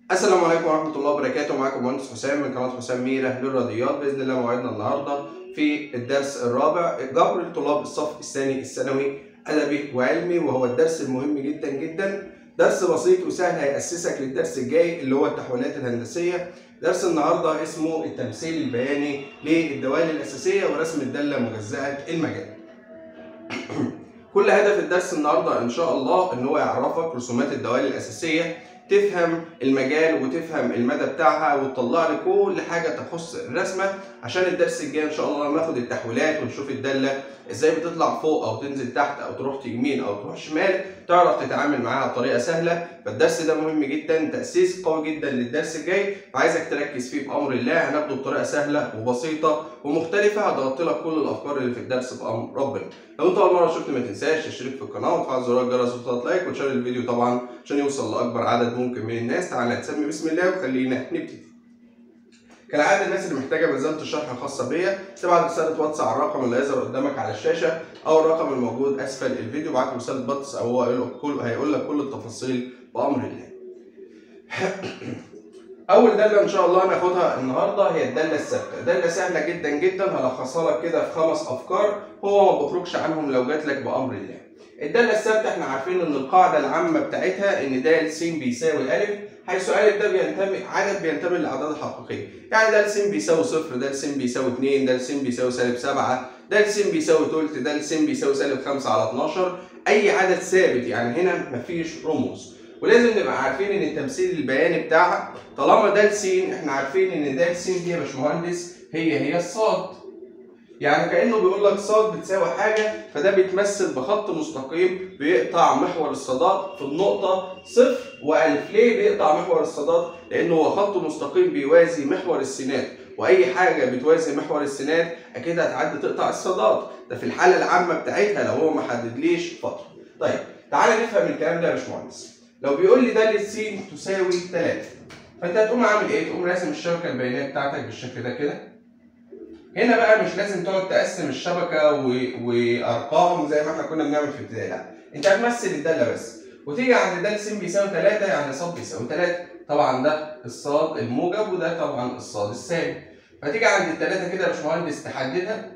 السلام عليكم ورحمة الله وبركاته معاكم مهندس حسام من قناة حسام ميرة للرياضيات بإذن الله موعدنا النهاردة في الدرس الرابع جبر لطلاب الصف الثاني الثانوي أدبي وعلمي وهو الدرس المهم جدا جدا درس بسيط وسهل هيأسسك للدرس الجاي اللي هو التحويلات الهندسية درس النهاردة اسمه التمثيل البياني للدوال الأساسية ورسم الدالة مجزأة المجال كل هدف الدرس النهارده ان شاء الله ان هو يعرفك رسومات الدوال الاساسيه تفهم المجال وتفهم المدى بتاعها وتطلع لي كل حاجه تخص الرسمه عشان الدرس الجاي ان شاء الله لما ناخد التحويلات ونشوف الداله ازاي بتطلع فوق او تنزل تحت او تروح يمين او تروح شمال تعرف تتعامل معاها بطريقه سهله فالدرس ده مهم جدا تاسيس قوي جدا للدرس الجاي وعايزك تركز فيه بامر الله هناخده بطريقه سهله وبسيطه ومختلفه هضغط لك كل الافكار اللي في الدرس بامر ربنا لو انت اول مره شفت ما تنساش تشترك في القناه وتفعل زرار الجرس وتضغط لايك وتشير الفيديو طبعا عشان يوصل لاكبر عدد ممكن من الناس تعالى نسمي بسم الله وخلينا نبتدي كالعاده الناس اللي محتاجه ملزمه الشرح الخاصه بيا تبعت رساله واتس على الرقم اللي هيظهر قدامك على الشاشه او الرقم الموجود اسفل الفيديو بعت رساله بطس او هو هيقول لك كل هيقول لك كل التفاصيل بامر الله. اول داله ان شاء الله هناخدها النهارده هي الداله الثابته، داله سهله جدا جدا هلخصها لك كده في خمس افكار هو ما بخرجش عنهم لو جات لك بامر الله. الداله الثابته احنا عارفين ان القاعده العامه بتاعتها ان د س بيساوي ا حيث ا ده بينتمي عدد بينتمي للاعداد الحقيقيه، يعني د س بيساوي صفر، د س بيساوي 2، د س بيساوي سالب 7، د س بيساوي تلت، د س بيساوي سالب 5 على 12، اي عدد ثابت يعني هنا مفيش رموز. ولازم نبقى عارفين ان التمثيل البياني بتاعها طالما د س احنا عارفين ان د س دي يا باشمهندس هي هي الصاد. يعني كانه بيقول لك صاد بتساوي حاجه فده بيتمثل بخط مستقيم بيقطع محور الصادات في النقطه صفر والف ليه بيقطع محور الصادات؟ لانه هو خط مستقيم بيوازي محور السينات واي حاجه بتوازي محور السينات اكيد هتعدي تقطع الصادات ده في الحاله العامه بتاعتها لو هو ما حددليش فتره. طيب تعالى نفهم الكلام ده يا باشمهندس. لو بيقول لي داله س تساوي 3 فانت هتقوم عامل ايه؟ تقوم راسم الشبكه البيانيه بتاعتك بالشكل ده كده هنا بقى مش لازم تقعد تقسم الشبكه و... وارقام زي ما احنا كنا بنعمل في ابتدائي لا انت هتمثل الداله بس وتيجي عند د س بيساوي 3 يعني ص بيساوي 3 طبعا ده الصاد الموجب وده طبعا الصاد السالب فتيجي عند الثلاثه كده يا باشمهندس تحددها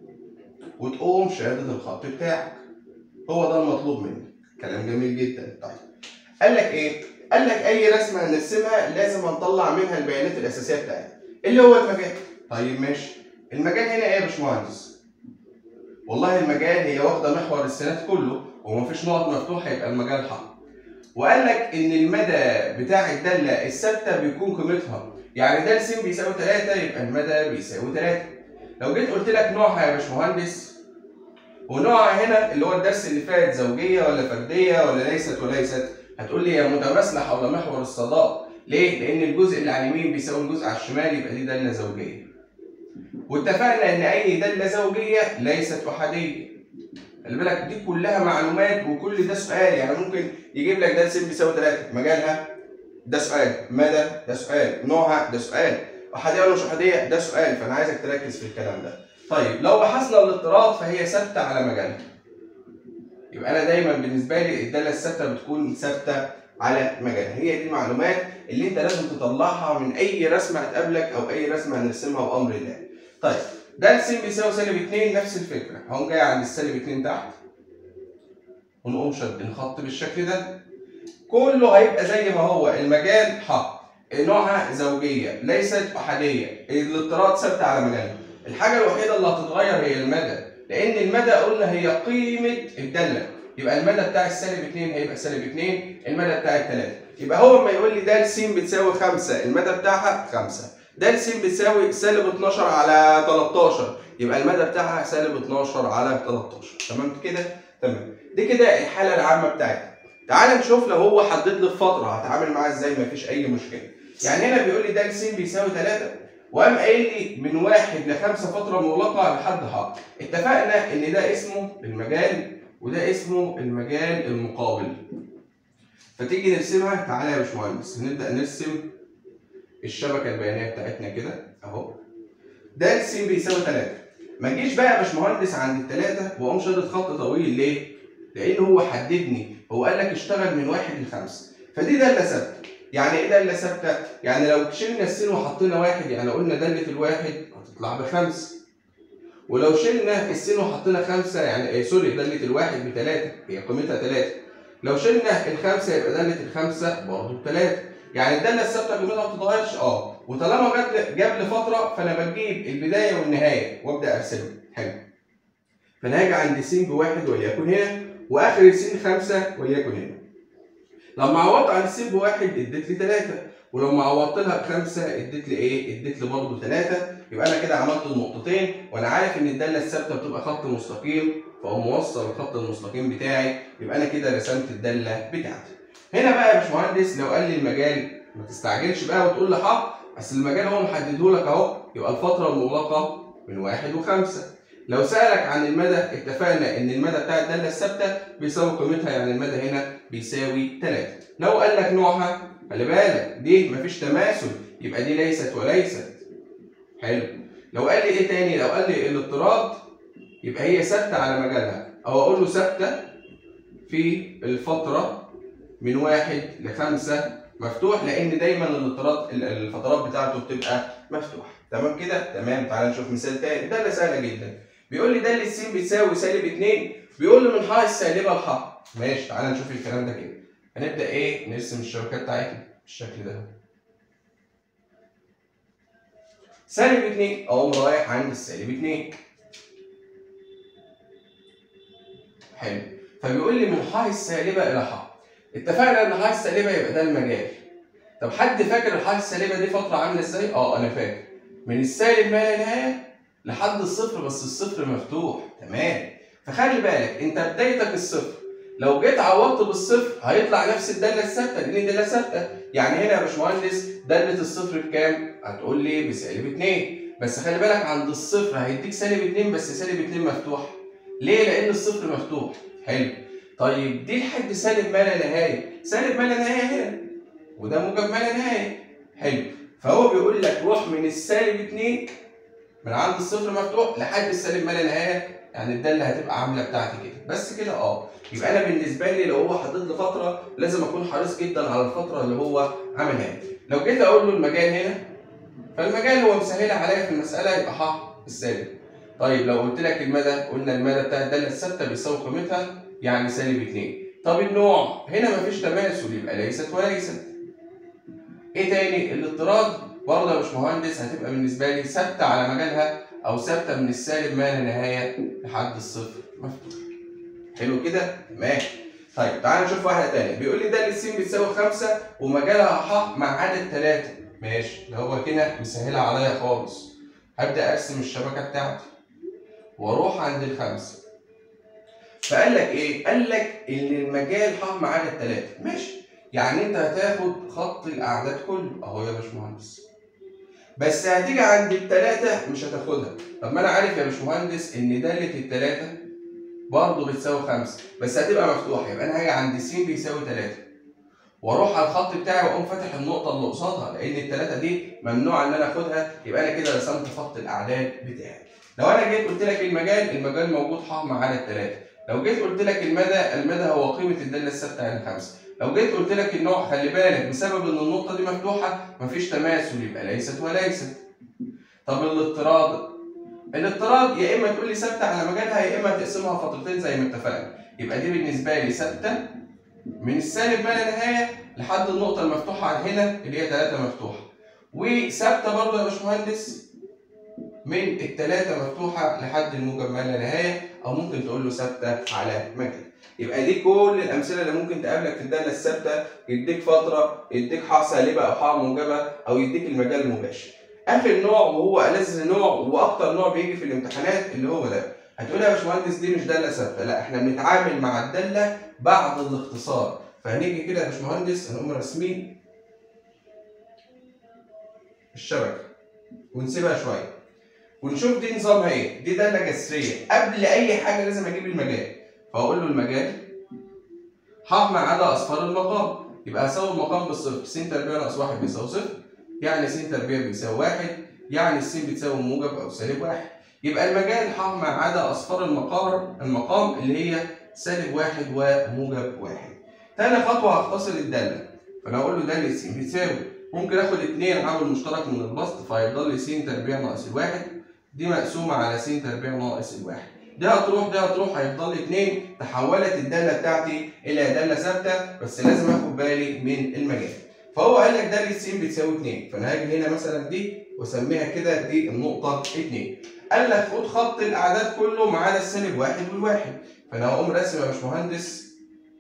وتقوم شادد الخط بتاعك هو ده المطلوب منك كلام جميل جدا طيب قال لك ايه؟ قال لك اي رسمه هنرسمها لازم هنطلع منها البيانات الاساسيه بتاعتها اللي هو المجال طيب ماشي المجال هنا ايه يا باشمهندس؟ والله المجال هي واخده محور السينات كله ومفيش نقط مفتوحه يبقى المجال حق. وقال لك ان المدى بتاع الداله الثابته بيكون قيمتها يعني د س بيساوي 3 يبقى المدى بيساوي 3. لو جيت قلت لك نوعها يا باشمهندس ونوعها هنا اللي هو الدرس اللي فات زوجيه ولا فرديه ولا ليست وليست هتقول لي هي متماثله حول محور الصادات ليه؟ لان الجزء اللي على اليمين بيساوي الجزء على الشمال يبقى دي داله زوجيه. واتفقنا ان اي داله زوجيه ليست احاديه خلي بالك دي كلها معلومات وكل ده سؤال يعني ممكن يجيب لك د س بيساوي 3 مجالها ده سؤال مدى ده سؤال نوعها ده سؤال احاديه ولا مش احاديه ده سؤال فانا عايزك تركز في الكلام ده طيب لو بحثنا الاضطراد فهي ثابته على مجالها يبقى انا دايما بالنسبه لي الداله الثابته بتكون ثابته على مجالها هي دي المعلومات اللي انت لازم تطلعها من اي رسمه هتقابلك او اي رسمه هنرسمها بامر الله طيب ده س بيساوي سالب 2 نفس الفكره هقوم جاي عند السالب 2 تحت ونقوم شادين خط بالشكل ده كله هيبقى زي ما هو المجال حق نوعها زوجيه ليست احاديه الاضطراد ثابته على مجالها الحاجه الوحيده اللي هتتغير هي المدى لان المدى قلنا هي قيمه الداله يبقى المدى بتاع السالب 2 هيبقى سالب 2 المدى بتاع الثلاثه يبقى هو لما يقول لي د س بتساوي 5 المدى بتاعها 5 د س بتساوي سالب 12 على 13 يبقى المدى بتاعها سالب 12 على 13 تمام كده تمام دي كده الحاله العامه بتاعتها تعال نشوف لو هو حدد لي الفتره هتعامل معاه ازاي مفيش اي مشكله يعني هنا بيقول لي د س بيساوي 3 وقام قايل لي من واحد لخمسه فتره مغلقه لحد ح اتفقنا ان ده اسمه المجال وده اسمه المجال المقابل فتيجي نرسمها تعالى يا باشمهندس نبدا نرسم الشبكه البيانيه بتاعتنا كده اهو د س بيساوي 3 ما تجيش بقى يا باشمهندس عند الثلاثه واقوم شادد خط طويل ليه؟ لان هو حددني هو قال لك اشتغل من واحد لخمسه فدي داله ثابته يعني ايه داله ثابته؟ يعني لو شلنا السين وحطينا واحد يعني قلنا داله الواحد هتطلع بخمسه ولو شلنا السين وحطينا خمسه يعني ايه سوري داله الواحد بثلاثه هي قيمتها ثلاثه لو شلنا الخمسه يبقى داله الخمسه برضه بثلاثه يعني الداله الثابته قيمتها ما بتتغيرش اه وطالما جاب جاب لي فتره فانا بجيب البدايه والنهايه وابدا ارسمهم حلو فانا هاجي عند س بواحد وليكن هنا واخر السين خمسه وليكن هنا لما عوضت عن السين بواحد اديت لي ثلاثه ولما عوضت لها بخمسه اديت لي ايه؟ اديت لي برضه ثلاثه يبقى انا كده عملت النقطتين وانا عارف ان الداله الثابته بتبقى خط مستقيم فاقوم موصل الخط المستقيم بتاعي يبقى انا كده رسمت الداله بتاعتي. هنا بقى يا باشمهندس لو قال لي المجال ما تستعجلش بقى وتقول لي حق اصل المجال هو محدده لك اهو يبقى الفتره المغلقه من واحد وخمسه. لو سالك عن المدى اتفقنا ان المدى بتاع الداله الثابته بيساوي قيمتها يعني المدى هنا بيساوي 3 لو قال لك نوعها خلي بالك دي مفيش تماثل يبقى دي ليست وليست حلو لو قال لي ايه تاني لو قال لي الاضطراد يبقى هي ثابته على مجالها او اقول له ثابته في الفتره من واحد لخمسه مفتوح لان دايما الاضطراد الفترات بتاعته بتبقى مفتوحه تمام كده تمام تعال نشوف مثال تاني ده سهله جدا بيقول لي داله س بتساوي سالب 2 بيقول لي من ح السالبه لح ماشي تعال نشوف الكلام ده كده هنبدا ايه نرسم الشبكات بتاعتنا بالشكل ده سالب 2 اقوم رايح عند السالب 2 حلو فبيقول لي من ح السالبه الى ح اتفقنا ان ح السالبه يبقى ده المجال طب حد فاكر الح السالبه دي فتره عامله ازاي اه انا فاكر من السالب ما لا نهايه لحد الصفر بس الصفر مفتوح تمام فخلي بالك انت بدايتك الصفر لو جيت عوضت بالصفر هيطلع نفس الداله الثابته لان الداله ثابته يعني هنا يا باشمهندس داله الصفر بكام؟ هتقول لي بسالب 2 بس خلي بالك عند الصفر هيديك سالب 2 بس سالب 2 مفتوح ليه؟ لان الصفر مفتوح حلو طيب دي لحد سالب ما لا نهايه سالب ما لا نهايه هنا وده موجب ما لا نهايه حلو فهو بيقول لك روح من السالب 2 من عند الصفر مفتوح لحد السالب ما لا نهايه يعني الداله هتبقى عامله بتاعتي كده بس كده اه يبقى انا بالنسبه لي لو هو حاطط لي فتره لازم اكون حريص جدا على الفتره اللي هو عاملها لي لو جيت اقول له المجال هنا فالمجال هو مسهل عليا في المساله يبقى ح السالب طيب لو قلت لك المدى قلنا المدى بتاع الداله الثابته بيساوي قيمتها يعني سالب 2 طب النوع هنا مفيش تماثل يبقى ليست وليست ايه تاني الاضطراد برضه يا باشمهندس هتبقى بالنسبه لي ثابته على مجالها او ثابته من السالب ما لا نهايه لحد الصفر مفتوح حلو كده ماشي طيب تعال نشوف واحده تانية بيقول لي داله س بتساوي 5 ومجالها ح مع عدد 3 ماشي ده هو كده مسهلها عليا خالص هبدا ارسم الشبكه بتاعتي واروح عند الخمسه فقال لك ايه؟ قال لك ان المجال ح مع عدد 3 ماشي يعني انت هتاخد خط الاعداد كله اهو يا باشمهندس بس هتيجي عند التلاتة مش هتاخدها طب ما انا عارف يا باشمهندس ان دالة التلاتة برضه بتساوي خمسة بس هتبقى مفتوحة يبقى انا هاجي عند س بيساوي تلاتة واروح على الخط بتاعي واقوم فاتح النقطة اللي قصادها لان التلاتة دي ممنوع ان انا اخدها يبقى انا كده رسمت خط الاعداد بتاعي لو انا جيت قلت لك المجال المجال موجود ح مع عدد تلاتة لو جيت قلت لك المدى المدى هو قيمة الدالة الثابتة يعني خمسة لو جيت قلت لك النوع خلي بالك بسبب ان النقطه دي مفتوحه مفيش تماثل يبقى ليست وليست طب الاضطراد الاضطراد يا اما تقول لي ثابته على مجالها يا اما تقسمها فترتين زي ما اتفقنا يبقى دي بالنسبه لي ثابته من السالب ما لا نهايه لحد النقطه المفتوحه هنا اللي هي 3 مفتوحه وثابته برضه يا باشمهندس من الثلاثه مفتوحه لحد الموجب ما لا نهايه او ممكن تقول له ثابته على مجال يبقى دي كل الامثله اللي ممكن تقابلك في الداله الثابته يديك فتره يديك ح سالبه او ح موجبه او يديك المجال المباشر اخر نوع وهو ألذ نوع واكتر نوع بيجي في الامتحانات اللي هو ده هتقول يا باشمهندس دي مش داله ثابته لا احنا بنتعامل مع الداله بعد الاختصار فهنيجي كده يا باشمهندس هنقوم راسمين الشبكه ونسيبها شويه ونشوف دي نظامها ايه دي داله جسريه قبل اي حاجه لازم اجيب المجال فاقول له المجال ح مع عدد اصفار المقام يبقى هساوي المقام بالصفر س تربيع ناقص واحد بيساوي صفر يعني س تربيع بيساوي واحد يعني الس بتساوي موجب او سالب واحد يبقى المجال ح مع عدد اصفار المقام المقام اللي هي سالب واحد وموجب واحد تاني خطوه هختصر الداله فانا اقول له داله س بتساوي ممكن اخد 2 عامل مشترك من البسط فيفضل لي س تربيع ناقص الواحد دي مقسومه على س تربيع ناقص الواحد دي هتروح دي هتروح هيفضل لي 2 تحولت الداله بتاعتي الى داله ثابته بس لازم اخد بالي من المجال فهو قال لك داله س بتساوي 2 فانا هاجي هنا مثلا دي واسميها كده دي النقطه 2 قال لك خد خط الاعداد كله ما عدا السالب واحد والواحد فانا هقوم راسم يا باشمهندس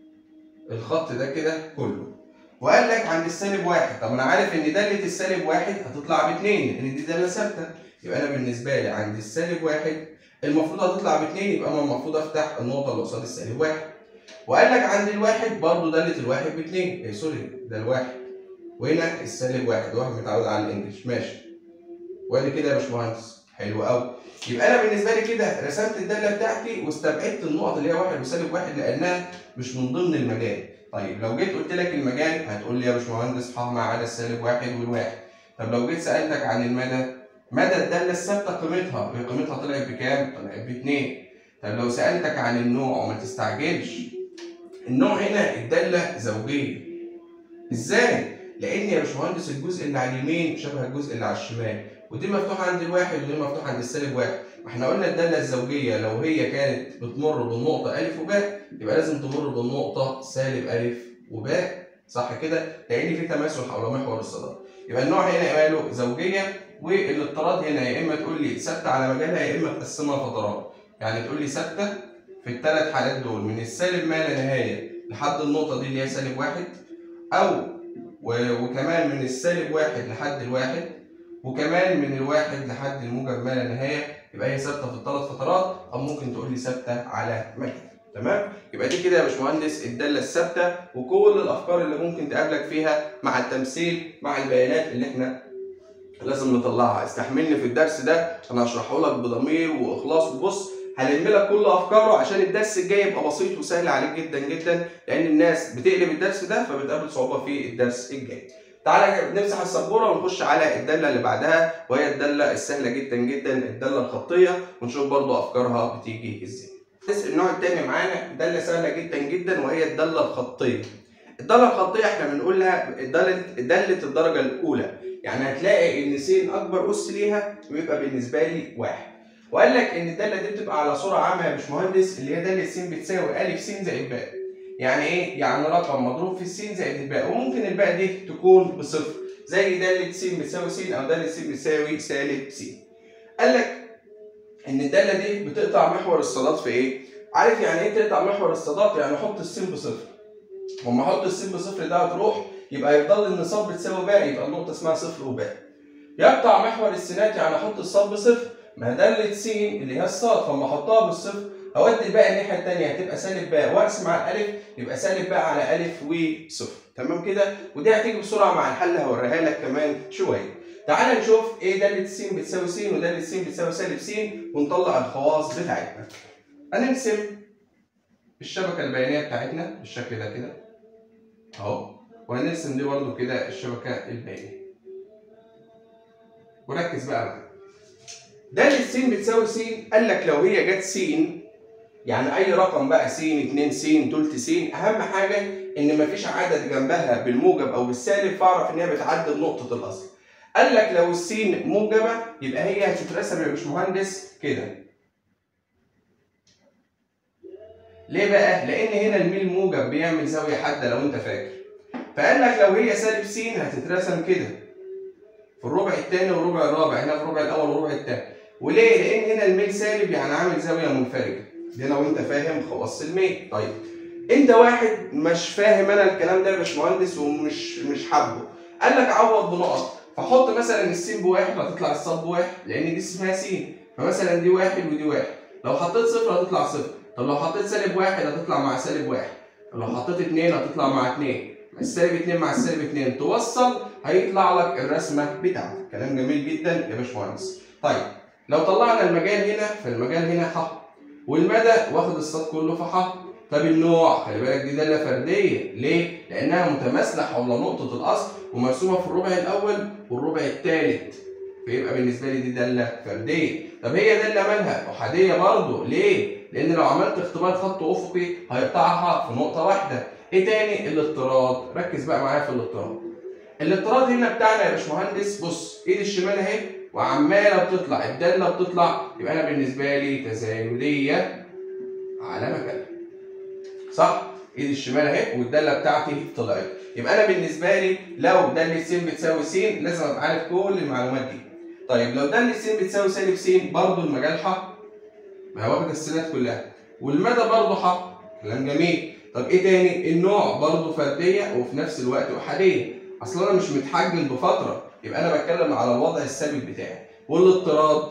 الخط ده كده كله وقال لك عند السالب واحد طب انا عارف ان داله السالب واحد هتطلع باثنين لان دي داله ثابته يبقى انا بالنسبه لي عند السالب واحد المفروض هتطلع باثنين يبقى انا المفروض افتح النقطه اللي قصاد السالب واحد وقال لك عند الواحد برضه داله الواحد باثنين ايه سوري ده الواحد وهنا السالب واحد واحد متعود على الانجليش ماشي وادي كده يا باشمهندس حلو قوي يبقى انا بالنسبه لي كده رسمت الداله بتاعتي واستبعدت النقط اللي هي واحد وسالب واحد لانها مش من ضمن المجال طيب لو جيت قلت لك المجال هتقول لي يا باشمهندس ح ما عدا السالب واحد والواحد طب لو جيت سالتك عن المدى مدى الداله الثابته قيمتها هي قيمتها طلعت بكام؟ طلعت باتنين طب لو سالتك عن النوع وما تستعجلش النوع هنا الداله زوجيه ازاي؟ لان يا باشمهندس الجزء اللي على اليمين شبه الجزء اللي على الشمال ودي مفتوحه عند الواحد ودي مفتوحه عند السالب واحد ما احنا قلنا الداله الزوجيه لو هي كانت بتمر بالنقطه الف وباء يبقى لازم تمر بالنقطه سالب الف وباء صح كده؟ لان في تماثل حول محور الصدى يبقى النوع هنا ماله زوجيه والاضطراد هنا يا اما تقول لي ثابته على مجالها يا اما تقسمها فترات يعني تقول لي ثابته في الثلاث حالات دول من السالب ما لا نهايه لحد النقطه دي اللي هي سالب واحد او وكمان من السالب واحد لحد الواحد وكمان من الواحد لحد الموجب ما لا نهايه يبقى هي ثابته في الثلاث فترات او ممكن تقول لي ثابته على مجال تمام يبقى دي كده يا باشمهندس الداله الثابته وكل الافكار اللي ممكن تقابلك فيها مع التمثيل مع البيانات اللي احنا لازم نطلعها استحملني في الدرس ده انا هشرحه لك بضمير واخلاص وبص هلم لك كل افكاره عشان الدرس الجاي يبقى بسيط وسهل عليك جدا جدا لان الناس بتقلب الدرس ده فبتقابل صعوبه في الدرس الجاي تعالى نمسح السبوره ونخش على الداله اللي بعدها وهي الداله السهله جدا جدا الداله الخطيه ونشوف برضو افكارها بتيجي ازاي النوع الثاني معانا داله سهله جدا جدا وهي الداله الخطيه الداله الخطيه احنا بنقولها داله داله الدرجه الاولى يعني هتلاقي ان س اكبر اس ليها ويبقى بالنسبه لي واحد وقال لك ان الداله دي بتبقى على صوره عامه يا باشمهندس اللي هي داله س بتساوي ا س زائد باء يعني ايه؟ يعني رقم مضروب في السين زائد الباء وممكن الباء دي تكون بصفر زي داله س بتساوي س او داله س بتساوي سالب س. قال لك ان الداله دي بتقطع محور الصادات في ايه؟ عارف يعني ايه تقطع محور الصادات؟ يعني احط السين بصفر. لما احط السين بصفر ده هتروح يبقى يفضل النصاب بتساوي باء يبقى النقطه اسمها صفر وباء. يقطع محور السينات يعني احط الصاد بصفر ما داله س اللي هي الصاد فلما احطها بالصفر اودي الباقي الناحيه الثانيه هتبقى سالب باء واقسم على الالف يبقى سالب باء على الف وصفر تمام كده ودي هتيجي بسرعه مع الحل هوريها لك كمان شويه تعال نشوف ايه داله س بتساوي س وداله س بتساوي سالب س ونطلع الخواص بتاعتنا هنرسم الشبكه البيانيه بتاعتنا بالشكل ده كده اهو وهنرسم دي برده كده الشبكه البيانيه وركز بقى معايا دالة س بتساوي س قال لك لو هي جت س يعني اي رقم بقى س 2 س تلت س اهم حاجه ان مفيش عدد جنبها بالموجب او بالسالب فاعرف ان هي بتعدي نقطه الاصل قال لك لو السين موجبه يبقى هي هتترسم يا باشمهندس كده ليه بقى لان هنا الميل موجب بيعمل زاويه حاده لو انت فاكر فقال لك لو هي سالب س هتترسم كده في الربع الثاني والربع الرابع هنا في الربع الاول والربع الثاني وليه؟ لان هنا الميل سالب يعني عامل زاويه منفرجه دي لو انت فاهم خواص الميل طيب انت واحد مش فاهم انا الكلام ده يا باشمهندس ومش مش حابه قال لك عوض بنقط فحط مثلا السين بواحد هتطلع الصاد بواحد لان دي اسمها س فمثلا دي واحد ودي واحد لو حطيت صفر هتطلع صفر طب لو حطيت سالب واحد هتطلع مع سالب واحد طب لو حطيت اتنين هتطلع مع اتنين السالب 2 مع السالب 2 توصل هيطلع لك الرسمه بتاعتك كلام جميل جدا يا باشمهندس طيب لو طلعنا المجال هنا فالمجال هنا ح والمدى واخد الصاد كله في ح طب النوع خلي بالك دي داله فرديه ليه؟ لانها متماثله حول نقطه الاصل ومرسومه في الربع الاول والربع الثالث فيبقى بالنسبه لي دي داله فرديه طب هي داله مالها احاديه برضه ليه؟ لان لو عملت اختبار خط افقي هيقطعها في نقطه واحده ايه تاني الاضطراد ركز بقى معايا في الاضطراد الاضطراد هنا بتاعنا يا باشمهندس بص ايد الشمال اهي وعماله بتطلع الداله بتطلع يبقى انا بالنسبه لي تزايديه على مكانها صح ايد الشمال اهي والداله بتاعتي طلعت يبقى انا بالنسبه لي لو داله س بتساوي س لازم ابقى عارف كل المعلومات دي طيب لو داله س بتساوي سالب س برضه المجال ح ما هو واخد السنات كلها والمدى برضه ح كلام جميل طب ايه تاني النوع برضه فرديه وفي نفس الوقت احاديه اصل انا مش متحجم بفتره يبقى انا بتكلم على الوضع الثابت بتاعي والاضطراد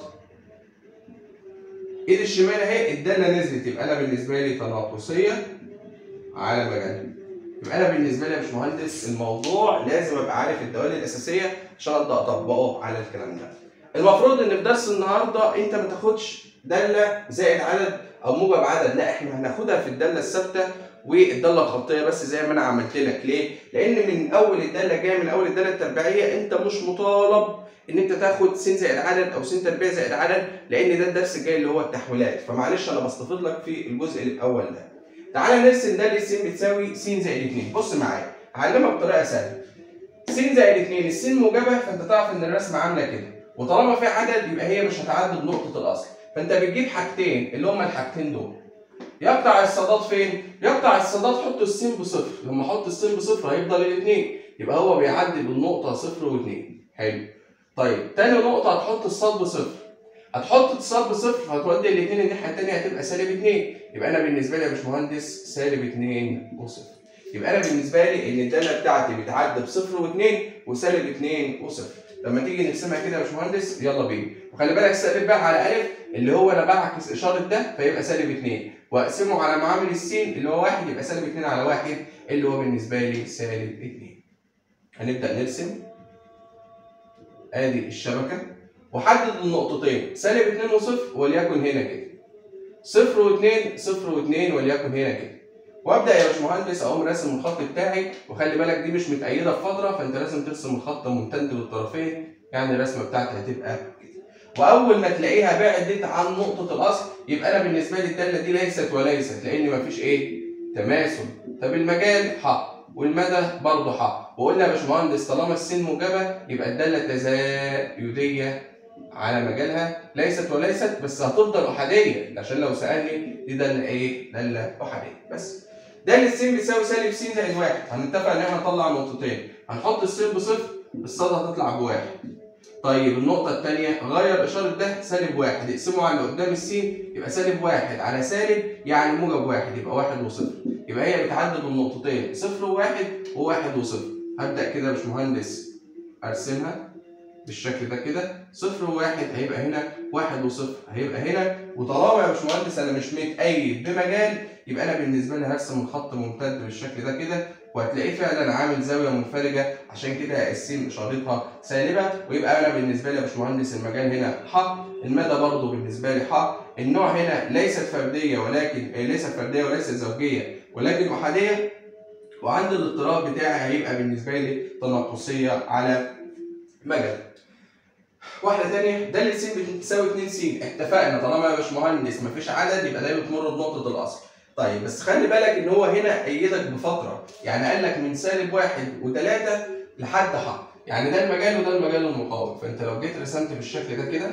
ايد الشمال اهي الداله نزلت يبقى انا بالنسبه لي تناقصيه على مجالها يبقى انا بالنسبه لي يا باشمهندس الموضوع لازم ابقى عارف الدوال الاساسيه عشان ابدا اطبقه على الكلام ده المفروض ان في درس النهارده انت ما تاخدش داله زائد عدد او موجب عدد لا احنا هناخدها في الداله الثابته والداله الخطيه بس زي ما انا عملت لك ليه؟ لان من اول الداله جايه من اول الداله التربيعيه انت مش مطالب ان انت تاخد س زائد عدد او س تربيع زائد عدد لان ده الدرس الجاي اللي هو التحويلات فمعلش انا بستفيض لك في الجزء الاول ده. تعالى نرسم داله س بتساوي س زائد 2 بص معايا هعلمك بطريقه سهله. س زائد 2 الس موجبه فانت تعرف ان الرسمه عامله كده وطالما في عدد يبقى هي مش هتعدي بنقطه الاصل فانت بتجيب حاجتين اللي هما الحاجتين دول. يقطع الصادات فين؟ يقطع الصادات حط السين بصفر، لما احط السين بصفر هيفضل الاثنين، يبقى هو بيعدي بالنقطة صفر واثنين، حلو. طيب تاني نقطة هتحط الصاد بصفر. هتحط الصاد بصفر هتودي الاثنين الناحية التانية هتبقى سالب اثنين، يبقى أنا بالنسبة لي يا باشمهندس سالب اثنين وصفر. يبقى أنا بالنسبة لي إن الدالة بتاعتي بتعدي بصفر واثنين وسالب اثنين وصفر. لما تيجي نرسمها كده يا باشمهندس يلا بينا، وخلي بالك سالب بقى على ألف اللي هو انا بعكس اشاره ده فيبقى سالب 2 واقسمه على معامل السين اللي هو 1 يبقى سالب 2 على 1 اللي هو بالنسبه لي سالب 2 هنبدا نرسم ادي الشبكه وحدد النقطتين سالب 2 وصفر وليكن هنا كده صفر واثنين صفر واثنين وليكن هنا كده وابدا يا باشمهندس اقوم راسم الخط بتاعي وخلي بالك دي مش متأيده بفتره فانت لازم ترسم الخط ممتد للطرفين يعني الرسمه بتاعتي هتبقى كده واول ما تلاقيها بعدت عن نقطه الاصل يبقى انا بالنسبه لي الداله دي ليست وليست لان مفيش ايه تماثل طب المجال ح والمدى برضه ح وقلنا يا باشمهندس طالما السين موجبه يبقى الداله تزايديه على مجالها ليست وليست بس هتفضل احاديه عشان لو سالني دي داله ايه؟ داله احاديه بس داله س بتساوي سالب س زائد واحد هنتفق ان احنا نطلع نقطتين هنحط السين بصفر الصاد هتطلع بواحد طيب النقطة الثانية غير إشارة ده سالب واحد اقسمه على اللي قدام السين يبقى سالب واحد على سالب يعني موجب واحد يبقى واحد وصفر يبقى هي بتعدل بالنقطتين صفر وواحد وواحد وصفر هبدأ كده يا باشمهندس أرسمها بالشكل ده كده صفر وواحد هيبقى هنا واحد وصفر هيبقى هنا وطالما يا باشمهندس أنا مش متأيد بمجال يبقى أنا بالنسبة لي هرسم الخط ممتد بالشكل ده كده وهتلاقيه فعلا عامل زاويه منفرجه عشان كده هقسم اشارتها سالبه ويبقى انا بالنسبه لي يا باشمهندس المجال هنا ح المدى برضه بالنسبه لي ح النوع هنا ليست فرديه ولكن ليست فرديه وليست زوجيه ولكن احاديه وعند الاضطراب بتاعي هيبقى بالنسبه لي تناقصيه على مجال واحدة تانية دالة س بتساوي 2 س اتفقنا طالما يا باشمهندس مفيش عدد يبقى ده بتمر بنقطة الأصل طيب بس خلي بالك ان هو هنا ايدك بفتره يعني قال لك من سالب واحد وثلاثه لحد ح يعني ده المجال وده المجال المقاوم فانت لو جيت رسمت بالشكل ده كده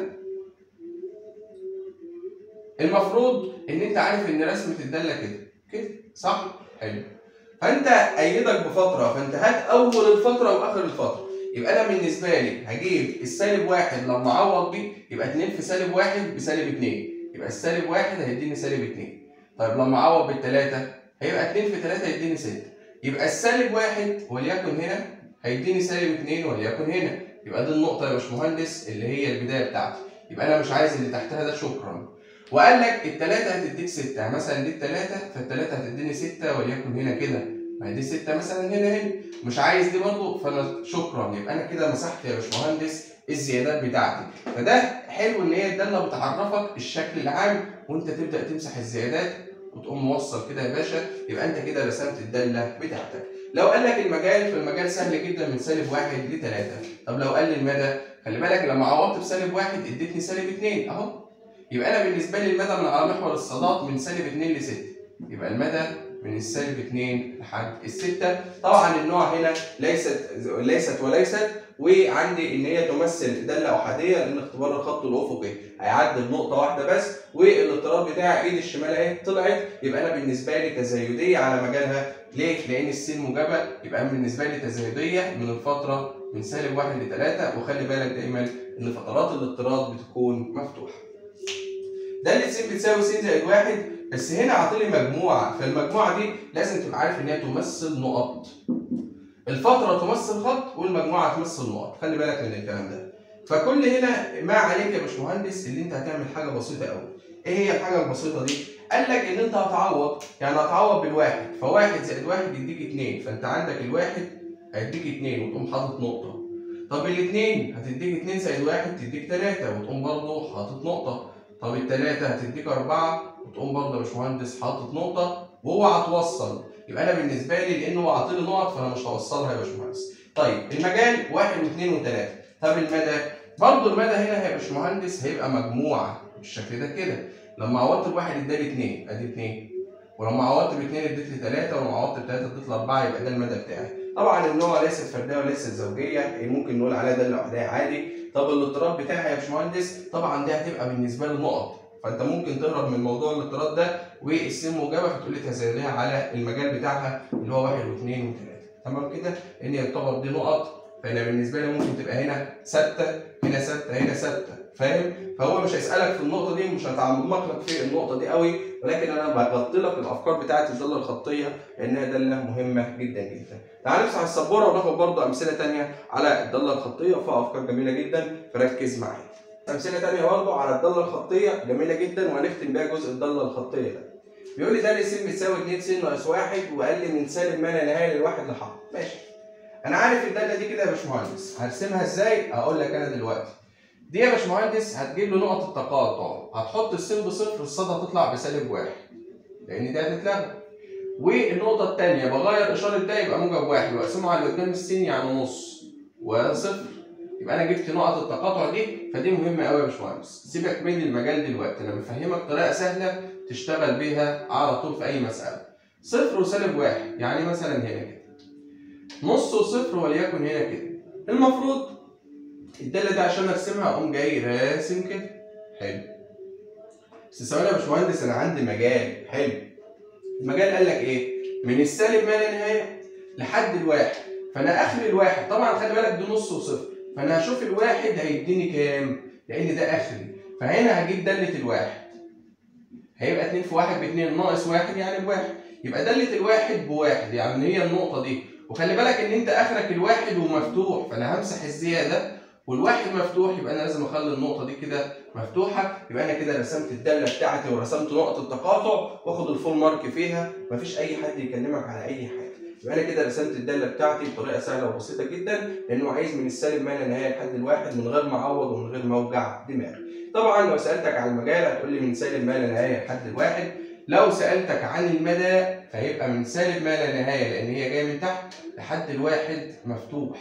المفروض ان انت عارف ان رسمه الداله كده كده صح حلو فانت ايدك بفتره فانت هات اول الفتره واخر الفتره يبقى انا بالنسبه لي هجيب السالب واحد لما اعوض بيه يبقى 2 في سالب واحد بسالب 2 يبقى السالب واحد هيديني سالب 2 طيب لما اعوض بالثلاثة هيبقى 2 في 3 هيديني 6 يبقى السالب واحد وليكن هنا هيديني سالب 2 وليكن هنا يبقى دي النقطة يا باشمهندس اللي هي البداية بتاعتي يبقى أنا مش عايز اللي تحتها ده شكرا وقال لك الثلاثة هتديك 6 يعني مثلا دي الثلاثة فالثلاثة هتديني 6 وليكن هنا كده ما دي 6 مثلا هنا هنا مش عايز دي برضه فأنا شكرا يبقى أنا كده مسحت يا باشمهندس الزيادات بتاعتي فده حلو ان هي الداله بتعرفك الشكل العام وانت تبدا تمسح الزيادات وتقوم موصل كده يا باشا يبقى انت كده رسمت الداله بتاعتك لو قال لك المجال فالمجال سهل جدا من سالب واحد لثلاثة طب لو قال لي المدى خلي بالك لما عوضت بسالب واحد اديتني سالب اتنين اهو يبقى انا بالنسبه لي المدى من على محور الصادات من سالب اتنين لستة يبقى المدى من السالب 2 لحد الستة طبعا النوع هنا ليست ليست وليست وعندي ان هي تمثل داله احاديه لان اختبار الخط الافقي هيعدي بنقطه واحده بس والاضطراب بتاع ايد الشمال اهي طلعت يبقى انا بالنسبه لي تزايديه على مجالها ليه؟ لان السين موجبه يبقى بالنسبه لي تزايديه من الفتره من سالب واحد لثلاثه وخلي بالك دايما ان فترات الاضطراد بتكون مفتوحه. داله س بتساوي س زائد واحد بس هنا عاطلي مجموعه فالمجموعه دي لازم تبقى عارف ان هي تمثل نقط. الفترة تمثل خط والمجموعة تمثل نقط، خلي بالك من الكلام ده. فكل هنا ما عليك يا باشمهندس اللي انت هتعمل حاجة بسيطة قوي. ايه هي الحاجة البسيطة دي؟ قال لك ان انت هتعوض، يعني هتعوض بالواحد، فواحد زائد واحد يديك اتنين، فانت عندك الواحد هيديك اتنين وتقوم حاطط نقطة. طب الاتنين هتديك اتنين زائد واحد تديك تلاتة وتقوم برضه حاطط نقطة. طب التلاتة هتديك أربعة وتقوم برضه يا باشمهندس حاطط نقطة واوعى توصل. يبقى انا بالنسبه لي لانه هو عاطلي نقط فانا مش هوصلها يا باشمهندس. طيب المجال واحد واثنين وثلاثه، طب المدى برضه المدى هنا يا باشمهندس هيبقى مجموعه بالشكل ده كده. لما عوضت بواحد اداني اثنين ادي اثنين. ولما عوضت باثنين اديت لي ثلاثه ولما عوضت بثلاثه اديت لي اربعه يبقى ده المدى بتاعي. طبعا النوع ليست فرديه وليست زوجيه ممكن نقول عليها داله وحديه عادي. طب الاضطراب بتاعي يا باشمهندس طبعا ده هتبقى بالنسبه لي نقط. فانت ممكن تهرب من موضوع الاضطراد ده والسين موجبه فتقول لي تزايدها على المجال بتاعها اللي هو واحد واثنين وثلاثه تمام كده ان يعتبر دي نقط فانا بالنسبه لي ممكن تبقى هنا ثابته هنا ثابته هنا ثابته فاهم فهو مش هيسالك في النقطه دي مش هتعمق لك في النقطه دي قوي ولكن انا بغطي لك الافكار بتاعه الداله الخطيه لانها داله مهمه جدا جدا تعال نفتح السبوره وناخد برضه امثله ثانيه على الداله الخطيه وفيها افكار جميله جدا فركز معايا امثله ثانيه برضه على الداله الخطيه جميله جدا وهنختم بيها جزء الداله الخطيه ده بيقول لي ده س بتساوي 2 س ناقص 1 وقال لي من سالب ما لا نهايه للواحد لحد ماشي انا عارف الداله دي كده يا باشمهندس هرسمها ازاي اقول لك انا دلوقتي دي يا باشمهندس هتجيب له نقط التقاطع هتحط السين بصفر الصاد هتطلع بسالب واحد لان دي هتتلغى والنقطة الثانية بغير إشارة ده يبقى موجب واحد وأقسمه على اللي قدام السين يعني نص وصفر يبقى أنا جبت نقط التقاطع دي فدي مهمة أوي يا باشمهندس سيبك من المجال دلوقتي أنا بفهمك طريقة سهلة تشتغل بيها على طول في أي مسألة صفر وسالب واحد يعني مثلا هنا كده نص وصفر وليكن هنا كده المفروض الدالة دي عشان أرسمها أقوم جاي راسم كده حلو بس ثواني يا باشمهندس أنا عندي مجال حلو المجال قال لك ايه؟ من السالب ما لا نهايه لحد الواحد فانا اخر الواحد طبعا خلي بالك دي نص وصفر فانا هشوف الواحد هيديني كام؟ لان ده اخري فهنا هجيب داله الواحد هيبقى 2 في 1 ب 2 ناقص 1 يعني بواحد يبقى داله الواحد بواحد يعني هي النقطه دي وخلي بالك ان انت اخرك الواحد ومفتوح فانا همسح الزياده والواحد مفتوح يبقى انا لازم اخلي النقطه دي كده مفتوحه يبقى انا كده رسمت الداله بتاعتي ورسمت نقطه التقاطع واخد الفول مارك فيها مفيش اي حد يكلمك على اي حاجه يبقى انا كده رسمت الداله بتاعتي بطريقه سهله وبسيطه جدا لانه عايز من السالب ما لا نهايه لحد الواحد من غير ما اعوض ومن غير ما اوجع دماغي طبعا لو سالتك على المجال هتقول لي من سالب ما لا نهايه لحد الواحد لو سالتك عن المدى فيبقى من سالب ما لا نهايه لان هي جايه من تحت لحد الواحد مفتوح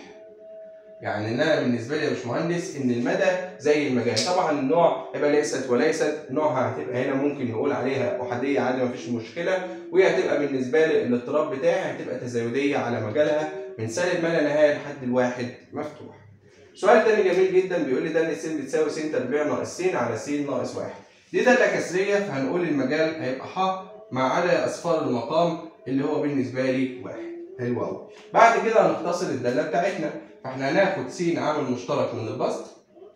يعني ان انا بالنسبه لي يا باشمهندس ان المدى زي المجال طبعا النوع هيبقى ليست وليست نوعها هتبقى هنا ممكن نقول عليها احاديه عادي مفيش مشكله وهي هتبقى بالنسبه لي الاضطراب بتاعي هتبقى تزايديه على مجالها من سالب ما لا نهايه لحد الواحد مفتوح سؤال تاني جميل جدا بيقول لي داله س بتساوي س تربيع ناقص س على س ناقص واحد دي داله كسريه فهنقول المجال هيبقى ح ما عدا اصفار المقام اللي هو بالنسبه لي واحد حلو قوي بعد كده هنختصر الداله بتاعتنا فاحنا هناخد س عامل مشترك من البسط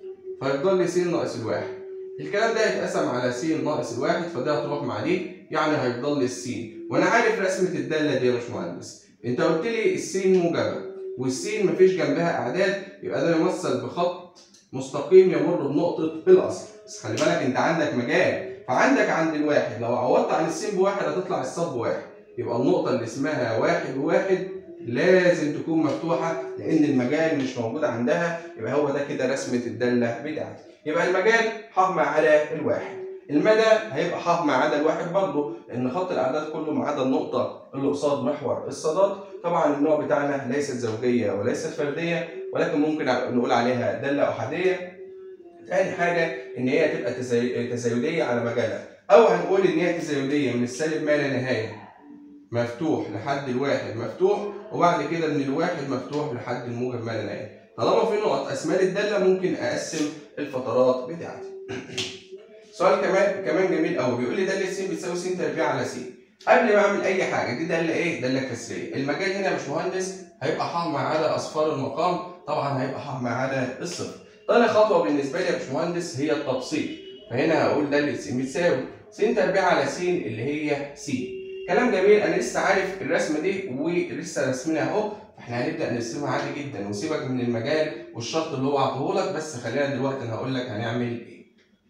فيفضل لي س ناقص الواحد الكلام ده هيتقسم على س ناقص الواحد فده هتروح مع دي يعني هيفضل لي السين وانا عارف رسمه الداله دي يا باشمهندس انت قلت لي السين موجبه والسين مفيش جنبها اعداد يبقى ده يمثل بخط مستقيم يمر بنقطه الاصل بس خلي بالك انت عندك مجال فعندك عند الواحد لو عوضت عن السين بواحد هتطلع الصاد بواحد يبقى النقطه اللي اسمها واحد بواحد لازم تكون مفتوحة لأن المجال مش موجود عندها يبقى هو ده كده رسمة الدالة بتاعتي يبقى المجال ح ما عدا الواحد المدى هيبقى ح ما عدا الواحد برضه لأن خط الأعداد كله ما عدا النقطة اللي قصاد محور الصادات طبعا النوع بتاعنا ليست زوجية وليست فردية ولكن ممكن نقول عليها دالة أحادية تاني حاجة إن هي تبقى تزايدية على مجالها أو هنقول إن هي تزايدية من السالب ما لا نهاية مفتوح لحد الواحد مفتوح وبعد كده من الواحد مفتوح لحد الموجب ما لا نهايه طالما في نقط اسمال الداله ممكن اقسم الفترات بتاعتي سؤال كمان كمان جميل قوي بيقول لي داله س بتساوي س تربيع على س قبل ما اعمل اي حاجه دي داله ايه داله كسريه المجال هنا يا باشمهندس هيبقى ح ما عدا اصفار المقام طبعا هيبقى ح ما عدا الصفر تاني خطوه بالنسبه لي يا باشمهندس هي التبسيط فهنا هقول داله س بتساوي س تربيع على س اللي هي س كلام جميل انا لسه عارف الرسمه دي ولسه راسمينها اهو فاحنا هنبدا نرسمها عادي جدا وسيبك من المجال والشرط اللي هو عطوهولك بس خلينا دلوقتي انا هقول لك هنعمل ايه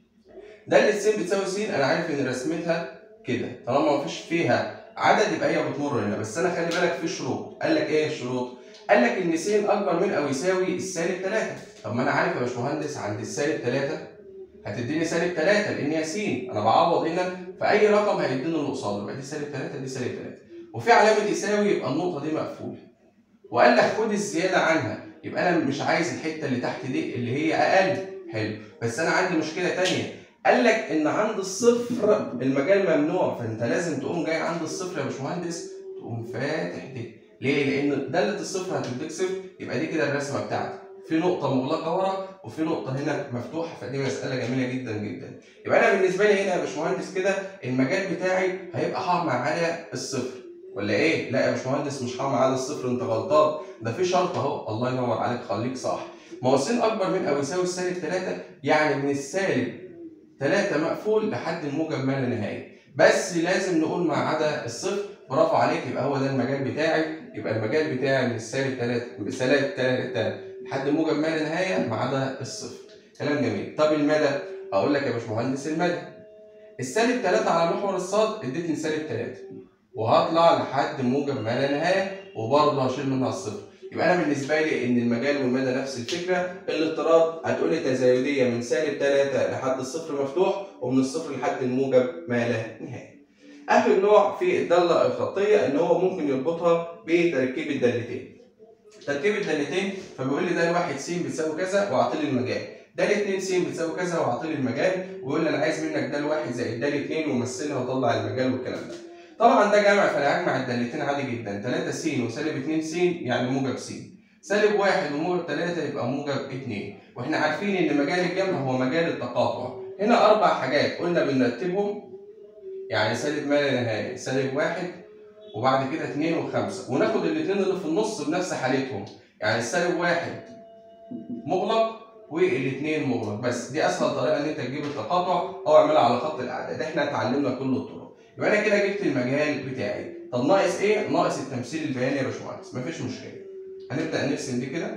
داله س بتساوي س انا عارف ان رسمتها كده طالما مفيش فيها عدد يبقى هي بتمر هنا بس انا خلي بالك في شروط قال لك ايه الشروط قال لك ان س اكبر من او يساوي السالب 3 طب ما انا عارف يا باشمهندس عند السالب 3 هتديني سالب 3 لان هي س انا بعوض هنا فاي رقم هيديني اللي قصاده يبقى دي سالب 3 دي سالب 3 وفي علامه يساوي يبقى النقطه دي مقفوله وقال لك خد الزياده عنها يبقى انا مش عايز الحته اللي تحت دي اللي هي اقل حلو بس انا عندي مشكله ثانيه قال لك ان عند الصفر المجال ممنوع فانت لازم تقوم جاي عند الصفر يا باشمهندس تقوم فاتح دي ليه؟ لان داله الصفر هتديك صفر يبقى دي كده الرسمه بتاعتي في نقطة مغلقة ورا وفي نقطة هنا مفتوحة فدي مسألة جميلة جدا جدا. يبقى أنا بالنسبة لي هنا يا باشمهندس كده المجال بتاعي هيبقى ح معايا الصفر. ولا إيه؟ لا يا باشمهندس مش ح معايا الصفر أنت غلطان، ده في شرط أهو الله ينور عليك خليك صح. ما هو س أكبر من أو يساوي السالب 3 يعني من السالب 3 مقفول لحد الموجب ما لا نهاية. بس لازم نقول ما عدا الصفر برافو عليك يبقى هو ده المجال بتاعي يبقى المجال بتاعي من السالب 3 من السالب 3 لحد موجب ما لا نهايه ما عدا الصفر. كلام جميل. طب المدى؟ اقول لك يا باشمهندس المدى. السالب 3 على محور الصاد ادتني سالب 3 وهطلع لحد موجب ما لا نهايه وبرضه هشيل منها الصفر. يبقى انا بالنسبه لي ان المجال والمدى نفس الفكره الاضطراد هتقول لي تزايديه من سالب 3 لحد الصفر مفتوح ومن الصفر لحد الموجب ما لا نهايه. اخر نوع في الداله الخطيه ان هو ممكن يربطها بتركيب الدالتين. تركيب الدالتين فبيقول لي ده الواحد س بتساوي كذا واعطي لي المجال ده الاثنين س بتساوي كذا واعطي لي المجال ويقول لي انا عايز منك ده الواحد زائد ده الاثنين ومثلها وطلع المجال والكلام ده طبعا ده جمع فانا هجمع الدالتين عادي جدا 3 س وسالب 2 س يعني موجب س سالب واحد وموجب 3 يبقى موجب 2 واحنا عارفين ان مجال الجمع هو مجال التقاطع هنا اربع حاجات قلنا بنرتبهم يعني سالب ما لا نهايه سالب واحد وبعد كده 2 و5 وناخد الاثنين اللي في النص بنفس حالتهم يعني السالب واحد مغلق والاثنين مغلق بس دي اسهل طريقه ان انت تجيب التقاطع او اعملها على خط الاعداد احنا اتعلمنا كل الطرق يبقى انا كده جبت المجال بتاعي طب ناقص ايه ناقص التمثيل البياني يا باشمهندس مفيش مشكله هنبدا نرسم دي كده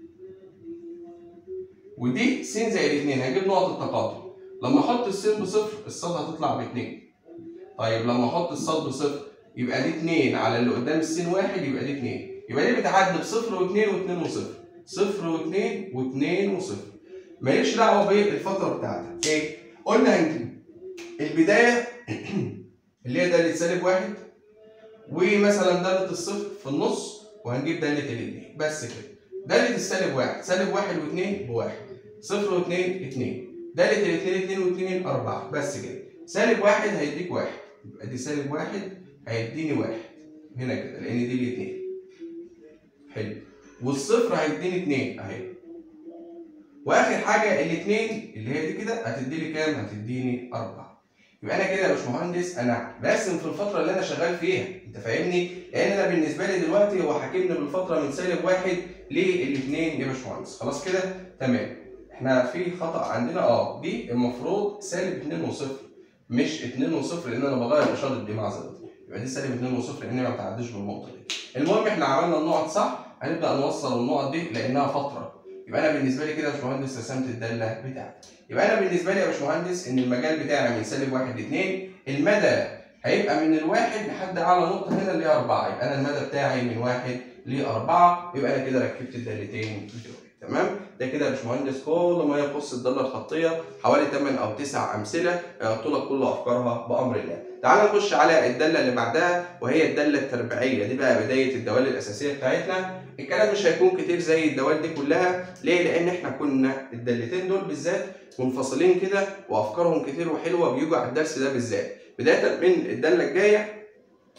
ودي س زائد 2 هجيب نقط التقاطع لما احط السين بصفر الصاد هتطلع باتنين طيب لما احط الصاد بصفر يبقى دي 2 على اللي قدام السين واحد يبقى دي 2 يبقى دي بتعدي بصفر و2 و2 وصفر صفر و2 و2 وصفر ماليش دعوه بالفتره بتاعتك ايه؟ قلنا هنجيب البدايه اللي هي داله سالب واحد ومثلا داله الصفر في النص وهنجيب داله الاثنين بس كده داله السالب واحد سالب واحد واثنين بواحد صفر واثنين اثنين داله الاثنين اثنين واثنين اربعه بس كده سالب واحد هيديك واحد يبقى دي سالب واحد هيديني واحد هنا كده لان دي الاثنين حلو والصفر هيديني اتنين اهي واخر حاجه الاثنين اللي هي دي كده هتدي لي كام؟ هتديني اربعه يبقى انا كده يا باشمهندس انا راسم في الفتره اللي انا شغال فيها انت فاهمني؟ لان انا بالنسبه لي دلوقتي هو حاكمني بالفتره من سالب واحد للاثنين يا باشمهندس خلاص كده؟ تمام احنا في خطا عندنا اه دي المفروض سالب 2 وصفر مش 2 وصفر لان انا بغير اشاره دي معذره يبقى دي سالب 2 وصفر لان ما بتعديش بالنقطه دي المهم احنا عملنا النقط صح هنبدا نوصل النقط دي لانها فتره يبقى انا بالنسبه لي كده يا باشمهندس رسمت الداله بتاعتي يبقى انا بالنسبه لي يا باشمهندس ان المجال بتاعي من سالب واحد لاثنين المدى هيبقى من الواحد لحد اعلى نقطه هنا اللي هي اربعه يبقى انا المدى بتاعي من واحد لاربعه يبقى انا كده ركبت الدالتين بتوعي تمام ده كده يا باشمهندس كل ما يخص الداله الخطيه حوالي 8 او 9 امثله قلت لك كل افكارها بامر الله تعال نخش على الداله اللي بعدها وهي الداله التربيعيه دي بقى بدايه الدوال الاساسيه بتاعتنا الكلام مش هيكون كتير زي الدوال دي كلها ليه لان احنا كنا الدالتين دول بالذات منفصلين كده وافكارهم كتير وحلوه بيجوا على الدرس ده بالذات بدايه من الداله الجايه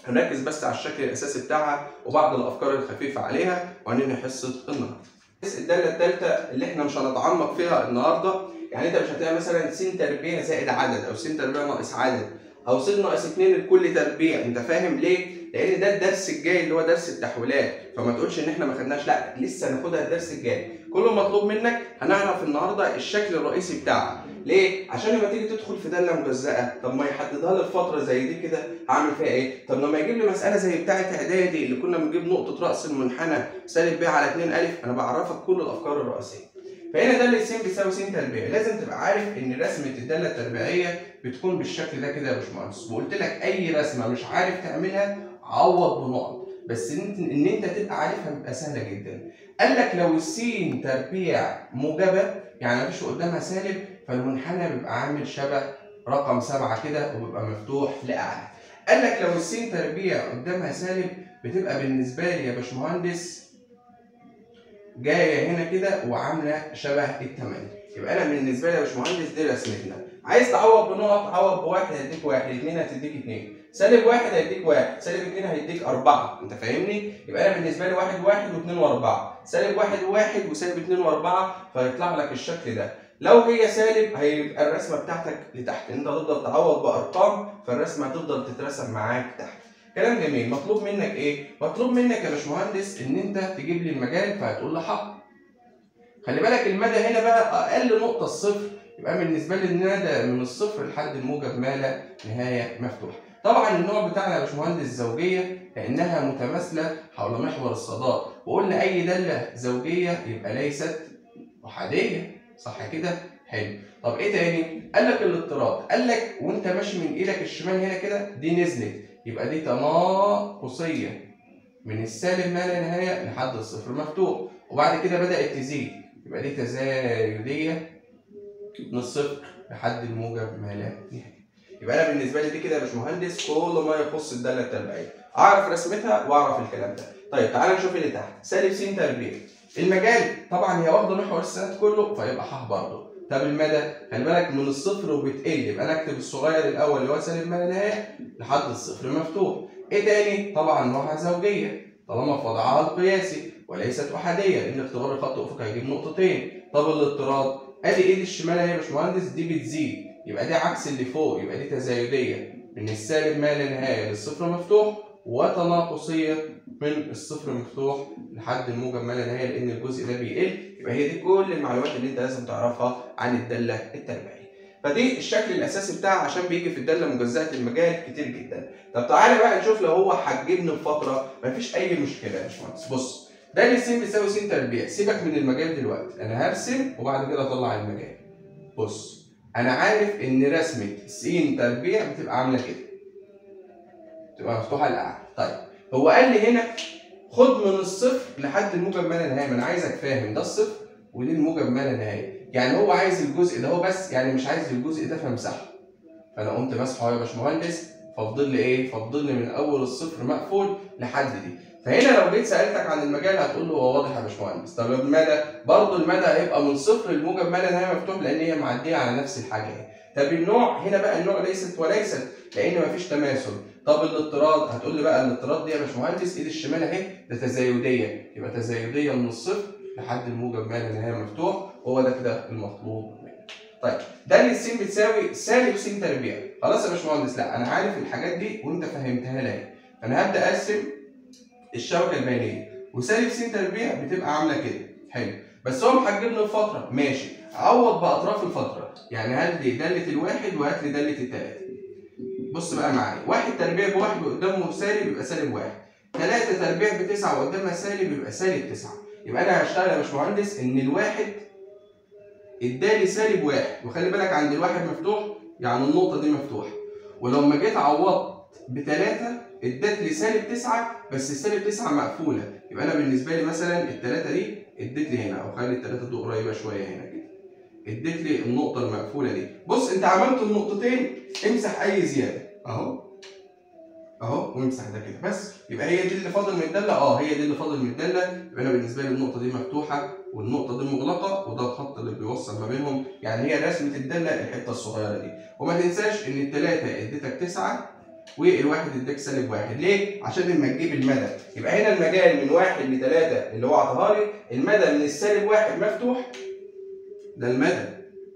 هنركز بس على الشكل الاساسي بتاعها وبعض الافكار الخفيفه عليها وهننهي حصه النهارده الداله الثالثه اللي احنا مش هنتعمق فيها النهارده يعني انت مش هتلاقي مثلا س تربيع زائد عدد او س تربيع ناقص عدد او س ناقص 2 لكل تربيع انت فاهم ليه؟ لان ده الدرس الجاي اللي هو درس التحويلات فما تقولش ان احنا ما خدناش لا لسه هناخدها الدرس الجاي كل المطلوب منك هنعرف النهارده الشكل الرئيسي بتاعها ليه عشان لما تيجي تدخل في داله مجزاه طب ما يحددها لي الفتره زي دي كده هعمل فيها ايه طب لما يجيب لي مساله زي بتاعه اعدادي اللي كنا بنجيب نقطه راس المنحنى سالب ب على 2 الف انا بعرفك كل الافكار الرئيسيه فهنا داله س بيساوي س تربيع لازم تبقى عارف ان رسمه الداله التربيعيه بتكون بالشكل ده كده يا باشمهندس وقلت لك اي رسمه مش عارف تعملها عوض بنقط بس ان انت ان انت تبقى عارفها بيبقى سهله جدا قال لك لو السين تربيع موجبه يعني مفيش قدامها سالب فالمنحنى بيبقى عامل شبه رقم سبعة كده وبيبقى مفتوح لأعلى قال لك لو السين تربيع قدامها سالب بتبقى بالنسبة لي يا باشمهندس جاية هنا كده وعاملة شبه التمانية يبقى أنا بالنسبة لي يا باشمهندس دي رسمتنا عايز تعوض بنقط عوض بواحد هيديك واحد اتنين هتديك اتنين سالب واحد هيديك واحد سالب اتنين هيديك أربعة أنت فاهمني؟ يبقى أنا بالنسبة لي واحد واحد واتنين وأربعة سالب واحد واحد وسالب اتنين وأربعة فيطلع لك الشكل ده لو هي سالب هيبقى الرسمه بتاعتك لتحت انت هتفضل تعوض بارقام فالرسمه هتفضل تترسم معاك تحت كلام جميل مطلوب منك ايه مطلوب منك يا باشمهندس ان انت تجيب لي المجال فهتقول لي حق خلي بالك المدى هنا بقى اقل نقطه الصفر يبقى بالنسبه لي المدى من الصفر لحد الموجب ما لا نهايه مفتوح طبعا النوع بتاعنا يا باشمهندس زوجيه لانها متماثله حول محور الصادات وقلنا اي داله زوجيه يبقى ليست احاديه صح كده؟ حلو طب ايه تاني؟ قال لك الاضطراد قال لك وانت ماشي من ايدك الشمال هنا كده دي نزلت يبقى دي تناقصيه من السالب ما لا نهايه لحد الصفر مفتوح وبعد كده بدات تزيد يبقى دي تزايديه من الصفر لحد الموجب ما لا نهايه يبقى انا بالنسبه لي دي كده يا باشمهندس كل ما يخص الداله التربيعيه اعرف رسمتها واعرف الكلام ده طيب تعالى نشوف اللي تحت سالب س تربيع المجال طبعا هي واخده محور السنات كله فيبقى ح برضه طب المدى خلي بالك من الصفر وبتقل يبقى انا اكتب الصغير الاول اللي هو سالب ما لا نهايه لحد الصفر مفتوح ايه تاني طبعا نوعها زوجيه طالما في وضعها القياسي وليست احاديه لان اختبار الخط الافقي هيجيب نقطتين طب الاضطراد ادي ايد الشمال اهي يا باشمهندس دي بتزيد يبقى دي عكس اللي فوق يبقى دي تزايديه من السالب ما لا نهايه للصفر مفتوح وتناقصيه من الصفر مفتوح لحد الموجب ما لا نهايه لان الجزء ده بيقل يبقى هي دي كل المعلومات اللي انت لازم تعرفها عن الداله التربيعيه. فدي الشكل الاساسي بتاعها عشان بيجي في الداله مجزاه المجال كتير جدا. طب تعالى بقى نشوف لو هو حجبني بفتره مفيش اي مشكله يا باشمهندس بص داله س بيساوي س تربيع سيبك من المجال دلوقتي انا هرسم وبعد كده اطلع المجال. بص انا عارف ان رسمه س تربيع بتبقى عامله كده. تبقى مفتوحه لاعلى. طيب هو قال لي هنا خد من الصفر لحد الموجب ما لا نهايه ما انا عايزك فاهم ده الصفر ودي الموجب ما لا نهايه يعني هو عايز الجزء ده هو بس يعني مش عايز الجزء ده فمسحه فانا قمت مسحه يا باشمهندس ففضل لي ايه ففضل لي من اول الصفر مقفول لحد دي فهنا لو جيت سالتك عن المجال هتقول له هو واضح يا باشمهندس طب المدى برضه المدى هيبقى من صفر للموجب ما لا نهايه مفتوح لان هي معديه على نفس الحاجه طب النوع هنا بقى النوع ليست وليست لان مفيش تماثل طب الاضطراد هتقول لي بقى الاضطراد دي يا باشمهندس ايد الشمال اهي ده تزايديه يبقى تزايديه من الصفر لحد الموجب ما لا نهايه مفتوح وهو ده كده المطلوب منك. طيب ده اللي السين بتساوي سالب س تربيع خلاص يا باشمهندس لا انا عارف الحاجات دي وانت فهمتها لي انا هبدا ارسم الشبكه البيانيه وسالب س تربيع بتبقى عامله كده حلو بس هو محجبني الفتره ماشي عوض باطراف الفتره يعني هات لي داله الواحد وهات لي داله الثلاثه بص بقى معايا واحد تربيع بواحد وقدامه سالب يبقى سالب واحد ثلاثة تربيع بتسعة وقدامها سالب يبقى سالب تسعة يبقى أنا هشتغل يا باشمهندس إن الواحد ادالي سالب واحد وخلي بالك عند الواحد مفتوح يعني النقطة دي مفتوحة ولما جيت عوضت بتلاتة ادت لي سالب تسعة بس السالب تسعة مقفولة يبقى أنا بالنسبة لي مثلا التلاتة دي ادت لي هنا أو خلي التلاتة دي قريبة شوية هنا كده اديت لي النقطة المقفولة دي بص انت عملت النقطتين امسح اي زيادة اهو اهو وامسح ده كده بس يبقى هي دي اللي فاضل من الدالة اه هي دي اللي فاضل من الدالة يبقى انا بالنسبة لي النقطة دي مفتوحة والنقطة دي مغلقة وده الخط اللي بيوصل ما بينهم يعني هي رسمة الدالة الحتة الصغيرة دي وما تنساش ان التلاتة اديتك تسعة والواحد اداك سالب واحد ليه؟ عشان لما تجيب المدى يبقى هنا المجال من واحد لثلاثة اللي هو عطاها لي المدى من السالب واحد مفتوح ده المدى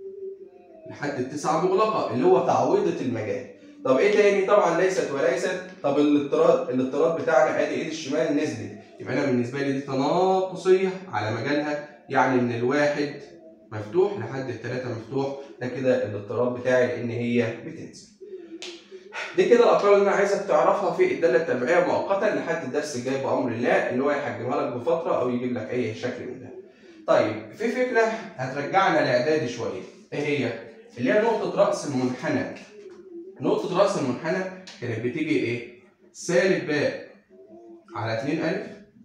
لحد التسعة مغلقة اللي هو تعويضة المجال طب ايه تاني؟ طبعا ليست وليست طب الاضطراد الاضطراد بتاعنا ادي ايد الشمال نزلت يبقى انا بالنسبة لي دي تناقصية على مجالها يعني من الواحد مفتوح لحد الثلاثة مفتوح ده كده الاضطراب بتاعي لان هي بتنزل دي كده الارقام اللي انا عايزك تعرفها في الداله التربيعيه مؤقتا لحد الدرس الجاي بامر الله اللي هو يحجمها لك بفتره او يجيب لك اي شكل من ده. طيب في فكره هترجعنا لاعدادي شويه ايه هي؟ اللي هي نقطه راس المنحنى. نقطه راس المنحنى كانت بتيجي ايه؟ سالب باء على 2 الف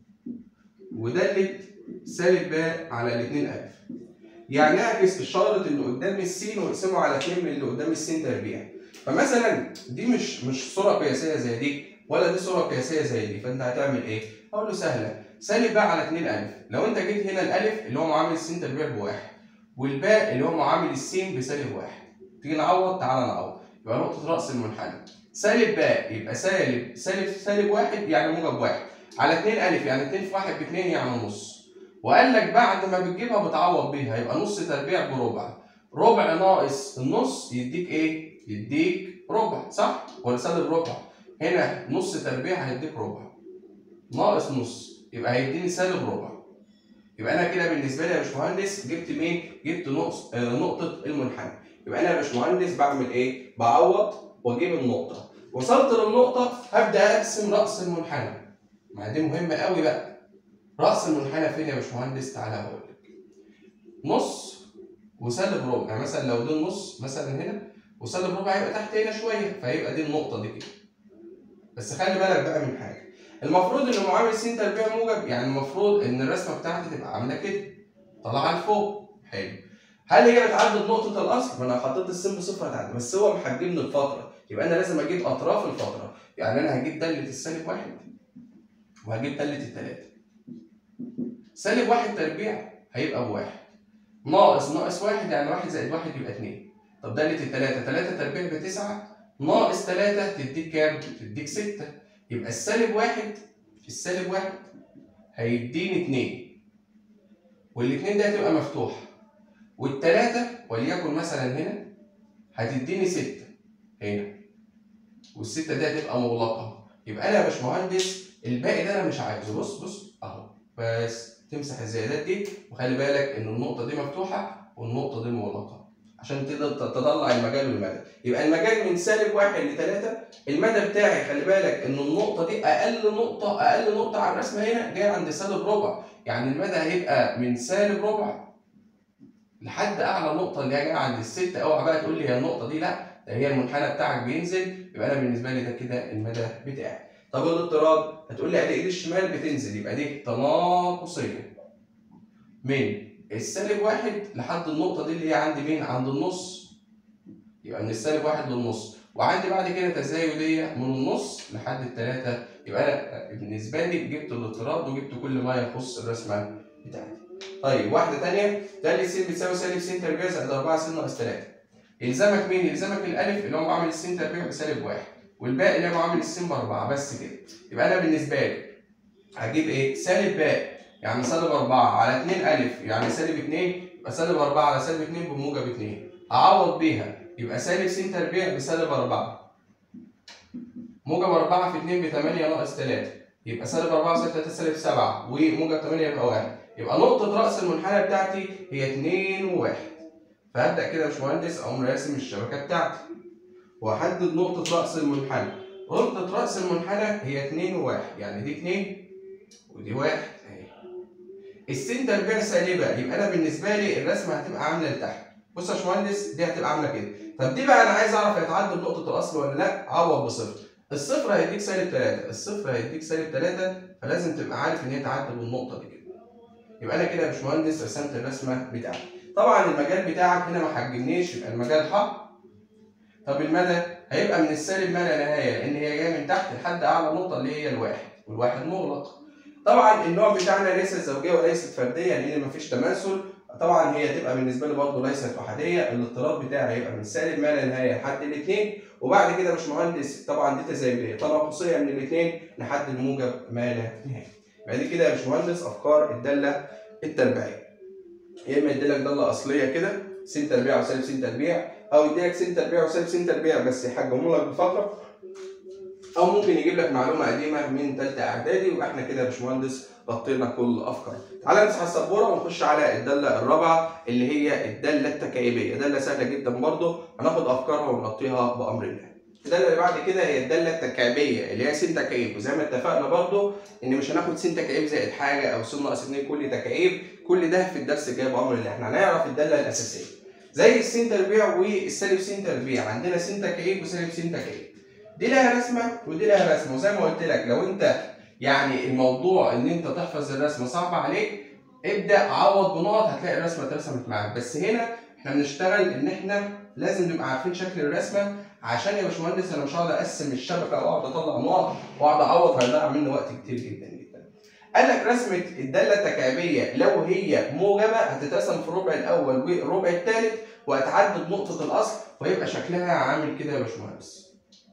وداله سالب باء على 2 الف. يعني اعكس الشرط اللي قدام السين واقسمه على 2 من اللي قدام السين تربيع. فمثلا دي مش مش صوره قياسيه زي دي ولا دي صوره قياسيه زي دي فانت هتعمل ايه؟ اقول له سهله سالب باء على 2 الف لو انت جيت هنا الالف اللي هو معامل السين تربيع بواحد والباء اللي هو معامل السين بسالب واحد تيجي نعوض تعالى نعوض يبقى نقطه راس المنحنى سالب باء يبقى سالب سالب سالب واحد يعني موجب واحد على 2 الف يعني 2 في 1 ب 2 يعني نص وقال لك بعد ما بتجيبها بتعوض بيها يبقى نص تربيع بربع ربع ناقص النص يديك ايه؟ يديك ربع صح ولا سالب ربع هنا نص تربيع هيديك ربع ناقص نص يبقى هيديني سالب ربع يبقى انا كده بالنسبه لي يا باشمهندس جبت مين جبت نقص آه نقطه المنحنى يبقى انا يا باشمهندس بعمل ايه بعوض واجيب النقطه وصلت للنقطه هبدا اقسم راس المنحنى ما دي مهمه قوي بقى راس المنحنى فين يا باشمهندس تعالى هقول لك نص وسالب ربع يعني مثلا لو ده النص مثلا هنا وسالب ربع هيبقى تحت هنا شويه فهيبقى دي النقطه دي كده بس خلي بالك بقى من حاجه المفروض ان معامل س تربيع موجب يعني المفروض ان الرسمه بتاعتي تبقى عامله كده طالعه لفوق حلو هل هي بتعدي نقطه الاصل؟ ما انا حطيت السين بصفر هتعدي بس هو محجمني الفتره يبقى انا لازم اجيب اطراف الفتره يعني انا هجيب داله السالب واحد وهجيب داله الثلاثه سالب واحد تربيع هيبقى بواحد ناقص ناقص واحد يعني واحد زائد واحد يبقى اتنين طب دالة التلاتة تلاتة تربيع بتسعة ناقص تلاتة تديك كام؟ تديك ستة يبقى السالب واحد في السالب واحد هيديني اتنين والاتنين ده هتبقى مفتوحة والتلاتة وليكن مثلا هنا هتديني ستة هنا والستة دي هتبقى مغلقة يبقى أنا يا باشمهندس الباقي ده أنا مش عايزه بص بص أهو بس تمسح الزيادات دي وخلي بالك إن النقطة دي مفتوحة والنقطة دي مغلقة عشان تقدر تطلع المجال والمدى يبقى المجال من سالب واحد لثلاثة المدى بتاعي خلي بالك ان النقطة دي اقل نقطة اقل نقطة على الرسمة هنا جاية عند سالب ربع يعني المدى هيبقى من سالب ربع لحد اعلى نقطة اللي هي جاية عند الستة اوعى بقى تقول لي هي النقطة دي لا ده هي المنحنى بتاعك بينزل يبقى انا بالنسبة لي ده كده المدى بتاعي طب الاضطراد هتقول لي ادي ايد الشمال بتنزل يبقى دي تناقصية من السالب واحد لحد النقطة دي اللي هي عند مين؟ عند النص. يبقى من السالب واحد للنص، وعندي بعد كده تزايدية من النص لحد التلاتة، يبقى أنا بالنسبة لي جبت الاضطراب وجبت كل ما يخص الرسمة بتاعتي. طيب واحدة تانية ده س بتساوي سالب س تربيع زائد 4 س ناقص 3. يلزمك مين؟ يلزمك الألف اللي هو معامل الس تربيع بسالب واحد، والباقي اللي هو معامل الس بأربعة بس كده. يبقى أنا بالنسبة لي هجيب إيه؟ سالب باء يعني سالب 4 على 2 ألف يعني سالب 2 يبقى سالب 4 على سالب 2 بموجب 2 أعوض بيها يبقى سالب س تربيع بسالب 4 موجب 4 في 2 ب 8 ناقص 3 يبقى سالب 4 زائد 3 سالب 7 وموجب 8 يبقى 1 يبقى نقطة رأس المنحنى بتاعتي هي 2 و1 فهبدأ كده يا باشمهندس أقوم راسم الشبكة بتاعتي وأحدد نقطة رأس المنحنى نقطة رأس المنحنى هي 2 و1 يعني دي 2 ودي 1 اهي السين تربيع سالبه يبقى انا بالنسبه لي الرسمه هتبقى عامله لتحت بص يا باشمهندس دي هتبقى عامله كده طب دي بقى انا عايز اعرف هيتعدى نقطه الاصل ولا لا عوض بصفر الصفر هيديك سالب 3 الصفر هيديك سالب 3 فلازم تبقى عارف ان هي تعدي بالنقطه دي كده يبقى انا كده يا باشمهندس رسمت الرسمه بتاعتي طبعا المجال بتاعك هنا ما حجمنيش يبقى المجال حق طب المدى هيبقى من السالب ما لا نهايه لان هي جايه من تحت لحد اعلى نقطه اللي هي الواحد والواحد مغلق طبعا النوع بتاعنا ليست زوجيه وليست فرديه لان مفيش تماثل طبعا هي تبقى بالنسبه لي برضه ليست احاديه الاضطراب بتاعي هيبقى من سالب ما لا نهايه لحد الاثنين وبعد كده يا باشمهندس طبعا دي تزايديه تناقصيه من الاثنين لحد الموجب ما لا نهايه يبقى دي كده يا باشمهندس افكار الداله التربيعيه يا اما يديلك داله اصليه كده س تربيع وسالب س تربيع او يديلك س تربيع وسالب س تربيع بس يحجمه لك بفقره او ممكن يجيب لك معلومه قديمه من ثالثه اعدادي يبقى احنا كده يا باشمهندس غطينا كل افكار تعالى نمسح السبوره ونخش على الداله الرابعه اللي هي الداله التكعيبيه داله سهله جدا برضه هناخد افكارها ونغطيها بامر الله الداله اللي بعد كده هي الداله التكعيبيه اللي هي س تكعيب وزي ما اتفقنا برضه ان مش هناخد س تكعيب زائد حاجه او س ناقص 2 كل تكعيب كل ده في الدرس الجاي بامر الله احنا هنعرف الداله الاساسيه زي الس تربيع والسالب س تربيع عندنا س تكعيب وسالب س تكعيب دي لها رسمه ودي لها رسمه وزي ما قلت لك لو انت يعني الموضوع ان انت تحفظ الرسمه صعب عليك ابدا عوض بنقط هتلاقي الرسمه اترسمت معاك بس هنا احنا بنشتغل ان احنا لازم نبقى عارفين شكل الرسمه عشان يا باشمهندس انا مش هقعد اقسم الشبكه واقعد اطلع نقط واقعد اعوض هيضيع مني وقت كتير جدا جدا. قال لك رسمه الداله التكعيبيه لو هي موجبه هتترسم في الربع الاول والربع الثالث وهتعدي بنقطه الاصل ويبقى شكلها عامل كده يا باشمهندس.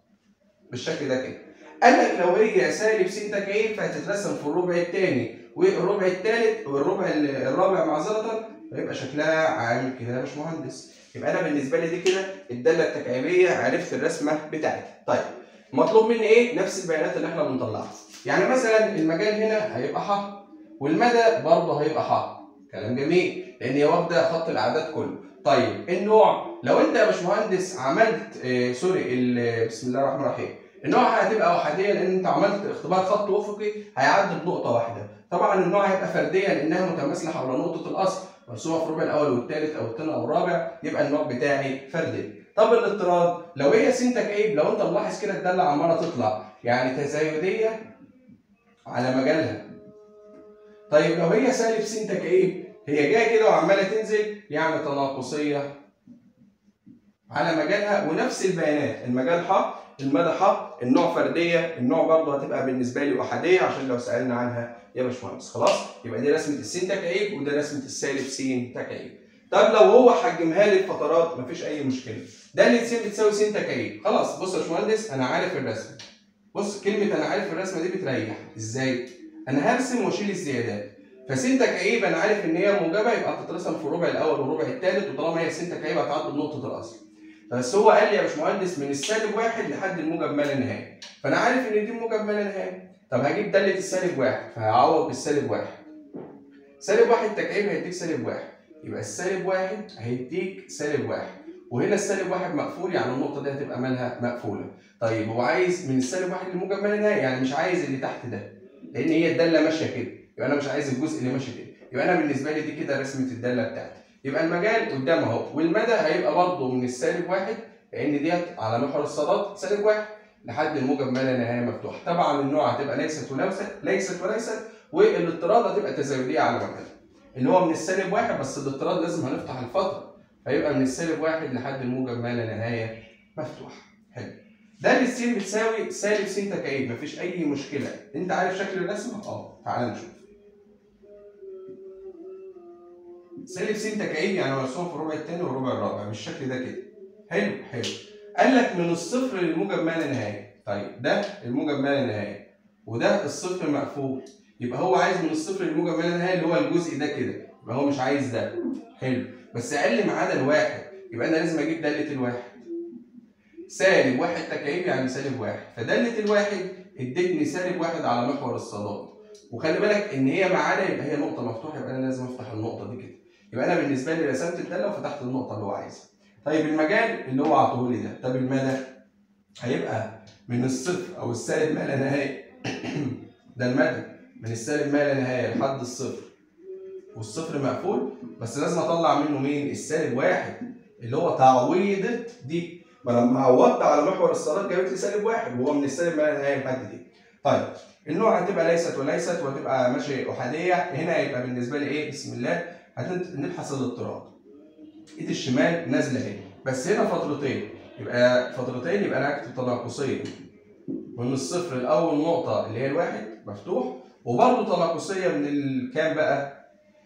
بالشكل ده كده. قال لك لو هي سالب س تكعيب فهتترسم في الربع الثاني والربع الثالث والربع الرابع معذره فيبقى شكلها عامل كده يا باشمهندس. يبقى انا بالنسبه لي دي كده الداله التكعيبيه عرفت الرسمه بتاعتي. طيب مطلوب مني ايه؟ نفس البيانات اللي احنا بنطلعها. يعني مثلا المجال هنا هيبقى ح والمدى برضه هيبقى ح. كلام جميل لان هي واخده خط الاعداد كله. طيب النوع لو انت يا باشمهندس عملت آه سوري بسم الله الرحمن الرحيم النوع هتبقى احاديه لان انت عملت اختبار خط افقي هيعدي بنقطه واحده طبعا النوع هيبقى فرديه لانها متماثله حول نقطه الاصل مرسومه في الربع الاول والثالث او الثاني او الرابع يبقى النوع بتاعي فردي طب الاضطراد لو هي س تكعيب لو انت ملاحظ كده الداله عماله تطلع يعني تزايديه على مجالها طيب لو هي سالب س تكعيب هي جايه كده وعماله تنزل يعني تناقصيه على مجالها ونفس البيانات المجال ح المدى ح النوع فرديه النوع برضه هتبقى بالنسبه لي احاديه عشان لو سالنا عنها يا باشمهندس خلاص يبقى دي رسمه السين تكعيب وده رسمه السالب س تكعيب طب لو هو حجمها لي الفترات مفيش اي مشكله ده اللي س بتساوي س تكعيب خلاص بص يا باشمهندس انا عارف الرسمه بص كلمه انا عارف الرسمه دي بتريح ازاي انا هرسم واشيل الزيادات فس تكعيب انا عارف ان هي موجبه يبقى هتترسم في الربع الاول والربع الثالث وطالما هي س تكعيب هتعدي بنقطه الاصل بس هو قال لي يا باشمهندس من السالب واحد لحد الموجب ما لا نهايه فانا عارف ان دي موجب ما لا نهايه طب هجيب داله السالب واحد فهعوض بالسالب واحد سالب واحد تكعيب هيديك سالب واحد يبقى السالب واحد هيديك سالب واحد وهنا السالب واحد مقفول يعني النقطه دي هتبقى مالها مقفوله طيب هو عايز من السالب واحد للموجب ما لا نهايه يعني مش عايز اللي تحت ده لان هي الداله ماشيه كده يبقى انا مش عايز الجزء اللي ماشي كده يبقى انا بالنسبه لي دي كده رسمه الداله بتاعتي يبقى المجال قدام اهو والمدى هيبقى برضه من السالب واحد لان ديت على محور الصادات سالب واحد لحد الموجب ما لا نهايه مفتوح طبعا النوع هتبقى ليست وليست ليست وليست والاضطراد هتبقى تزايديه على مجال اللي هو من السالب واحد بس الاضطراد لازم هنفتح الفتره فيبقى من السالب واحد لحد الموجب ما لا نهايه مفتوح حلو ده اللي السين بتساوي سالب س تكعيب مفيش اي مشكله انت عارف شكل الرسمه اه تعال نشوف سالب س تكعيب يعني مرسوم في الربع الثاني والربع الرابع بالشكل ده كده حلو حلو قال لك من الصفر للموجب ما لا نهايه طيب ده الموجب ما لا نهايه وده الصفر مقفول يبقى هو عايز من الصفر للموجب ما لا نهايه اللي هو الجزء ده كده يبقى هو مش عايز ده حلو بس اقل ما عدا الواحد يبقى انا لازم اجيب داله الواحد سالب واحد تكعيب يعني سالب واحد فداله الواحد ادتني سالب واحد على محور الصادات وخلي بالك ان هي ما عدا يبقى هي نقطه مفتوحه يبقى انا لازم افتح النقطه دي كده يبقى انا بالنسبه لي رسمت الداله وفتحت النقطه اللي هو عايزها طيب المجال اللي هو عطوه لي ده طب المدى هيبقى من الصفر او السالب ما لا نهايه ده المدى من السالب ما لا نهايه لحد الصفر والصفر مقفول بس لازم اطلع منه مين السالب واحد اللي هو تعويضه دي ما لما عوضت على محور الصادات جابت لي سالب واحد وهو من السالب ما لا نهايه لحد دي طيب النوع هتبقى ليست وليست وهتبقى ماشي احاديه هنا هيبقى بالنسبه لي ايه بسم الله هنبحث الاضطراد ايد الشمال نازله اهي بس هنا فترتين يبقى فترتين يبقى انا هكتب تناقصيه من الصفر لاول نقطه اللي هي الواحد مفتوح وبرده تناقصيه من الكام بقى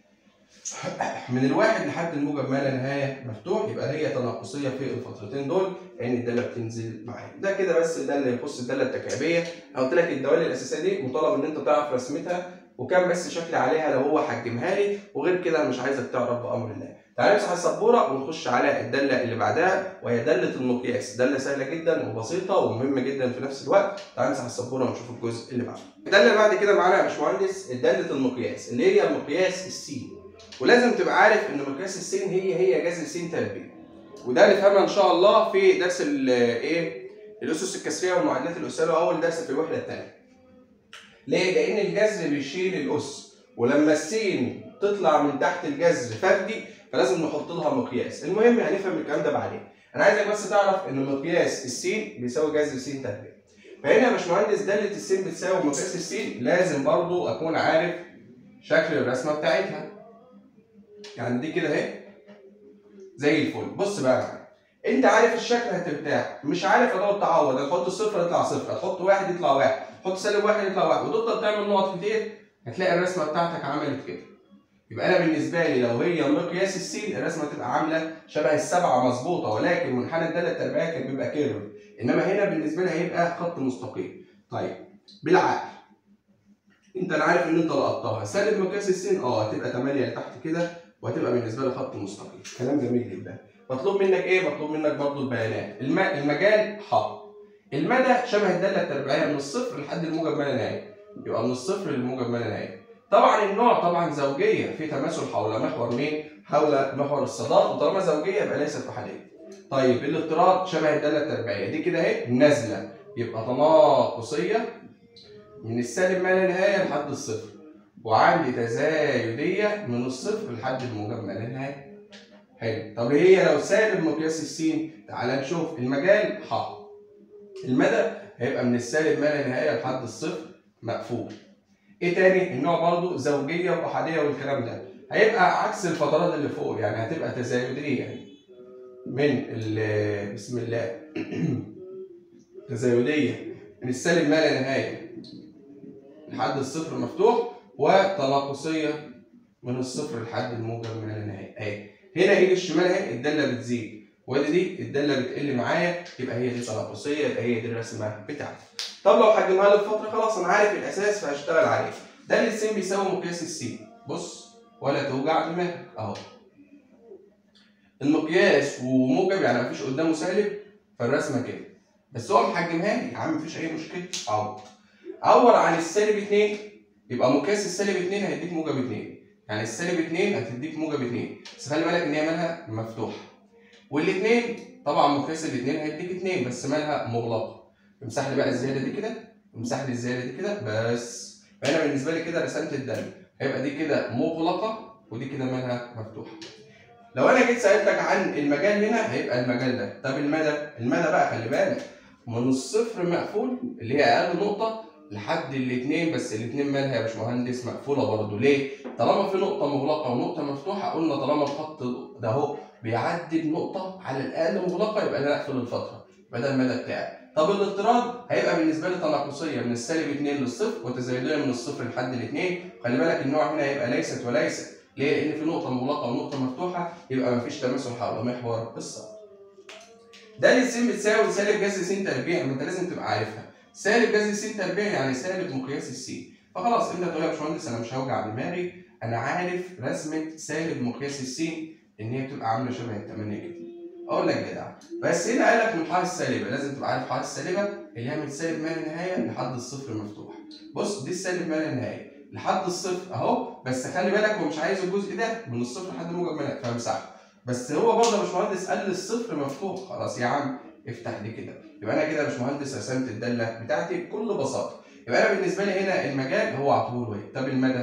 من الواحد لحد الموجب ما لا نهايه مفتوح يبقى هي تناقصيه في الفترتين دول لان الداله بتنزل معايا ده كده بس ده اللي يخص الداله التكعيبيه انا قلت لك الدوال الاساسيه دي مطالب ان انت تعرف رسمتها وكان بس شكل عليها لو هو حجمها لي وغير كده انا مش عايزك تعرف بامر الله تعالى نمسح السبوره ونخش على الداله اللي بعدها وهي داله المقياس داله سهله جدا وبسيطه ومهمه جدا في نفس الوقت تعالى نمسح السبوره ونشوف الجزء اللي بعده الداله اللي بعد كده معانا يا باشمهندس داله المقياس اللي هي مقياس السين ولازم تبقى عارف ان مقياس السين هي هي جذر س تربيع وده نفهمها ان شاء الله في درس الايه الاسس الكسريه والمعادلات الاسيه اول درس في الوحده الثانيه ليه؟ لان الجذر بيشيل الاس ولما السين تطلع من تحت الجذر فردي فلازم نحط لها مقياس المهم هنفهم الكلام ده بعدين انا عايزك بس تعرف ان مقياس السين بيساوي جذر س تربيع فهنا يا باشمهندس داله السين بتساوي مقياس السين لازم برضو اكون عارف شكل الرسمه بتاعتها يعني دي كده اهي زي الفل بص بقى معايا انت عارف الشكل هترتاح مش عارف ادوات تعوض هتحط صفر يطلع صفر هتحط واحد يطلع واحد تحط سالب واحد يطلع واحد وتفضل تعمل نقط كتير هتلاقي الرسمه بتاعتك عملت كده يبقى انا بالنسبه لي لو هي مقياس السين الرسمه تبقى عامله شبه السبعه مظبوطه ولكن منحنى الداله التربيعيه كان بيبقى كيرف انما هنا بالنسبه لي هيبقى خط مستقيم طيب بالعقل انت انا عارف ان انت لقطتها سالب مقياس السين اه هتبقى 8 لتحت كده وهتبقى بالنسبه لي خط مستقيم كلام جميل جدا مطلوب منك ايه مطلوب منك برضو البيانات الم... المجال ح المدى شبه الداله التربيعيه من الصفر لحد الموجب ما لا نهايه يبقى من الصفر للموجب ما لا نهايه طبعا النوع طبعا زوجيه في تماثل حول محور مين حول محور الصادات وطالما زوجيه يبقى ليست احاديه طيب الافتراض شبه الداله التربيعيه دي كده اهي نازله يبقى تناقصيه من السالب ما لا نهايه لحد الصفر وعندي تزايديه من الصفر لحد الموجب ما لا نهايه حلو طب هي لو سالب مقياس السين تعال نشوف المجال ح المدى هيبقى من السالب ما لا نهايه لحد الصفر مقفول ايه تاني النوع برضو زوجيه واحاديه والكلام ده هيبقى عكس الفترات اللي فوق يعني هتبقى تزايديه يعني من بسم الله تزايديه من السالب ما لا نهايه لحد الصفر مفتوح وتناقصيه من الصفر لحد الموجب ما لا نهايه اهي هنا ايد الشمال اهي الداله بتزيد وادي دي الداله بتقل معايا يبقى هي دي تناقصيه يبقى هي دي الرسمه بتاعتي طب لو حجمها لي بفتره خلاص انا عارف الاساس فهشتغل عليه داله السين بيساوي مقياس السين بص ولا توجع دماغك اهو المقياس وموجب يعني مفيش قدامه سالب فالرسمه كده بس هو محجمها لي يا عم مفيش اي مشكله عوض عوض عن السالب 2 يبقى مقياس السالب 2 هيديك موجب 2 يعني السالب 2 هتديك موجب 2 بس خلي بالك ان هي مالها مفتوحه والاثنين طبعا مقياس الاثنين هيديك 2 بس مالها مغلقه امسح لي بقى الزياده دي كده امسح لي الزياده دي كده بس فانا بالنسبه لي كده رسمت الداله هيبقى دي كده مغلقه ودي كده مالها مفتوحه لو انا جيت سالتك عن المجال هنا هيبقى المجال ده طب المدى المدى بقى خلي بالك من الصفر مقفول اللي هي اقل نقطه لحد الاثنين بس الاثنين مالها يا باشمهندس مقفوله برضه ليه؟ طالما في نقطه مغلقه ونقطه مفتوحه قلنا طالما الخط ده اهو بيعدي بنقطه على الاقل مغلقه يبقى انا اقفل الفتره يبقى ده المدى بتاعي طب الاضطراد هيبقى بالنسبه لي تناقصيه من السالب 2 للصفر وتزايديه من الصفر لحد الاثنين خلي بالك النوع هنا هيبقى ليست وليست ليه؟ لان في نقطه مغلقه ونقطه مفتوحه يبقى مفيش تماثل حول محور الصاد ده س بتساوي سالب جذر س تربيع ما انت لازم تبقى عارفها سالب جذر س تربيع يعني سالب مقياس السين فخلاص انت تقول يا باشمهندس انا مش هوجع دماغي انا عارف رسمه سالب مقياس السين ان هي بتبقى عامله شبه الثمانيه كده اقول لك جدع بس هنا قال لك من حال السالبه لازم تبقى عارف حال السالبه اللي هي من سالب ما لا نهايه لحد الصفر مفتوح بص دي السالب ما لا نهايه لحد الصفر اهو بس خلي بالك هو مش عايز الجزء ده من الصفر لحد موجب ما لا فامسحه بس هو برضه يا باشمهندس قال الصفر مفتوح خلاص يا عم افتح دي كده يبقى انا كده يا باشمهندس رسمت الداله بتاعتي بكل بساطه يبقى انا بالنسبه لي هنا المجال هو على طول واحد طب المدى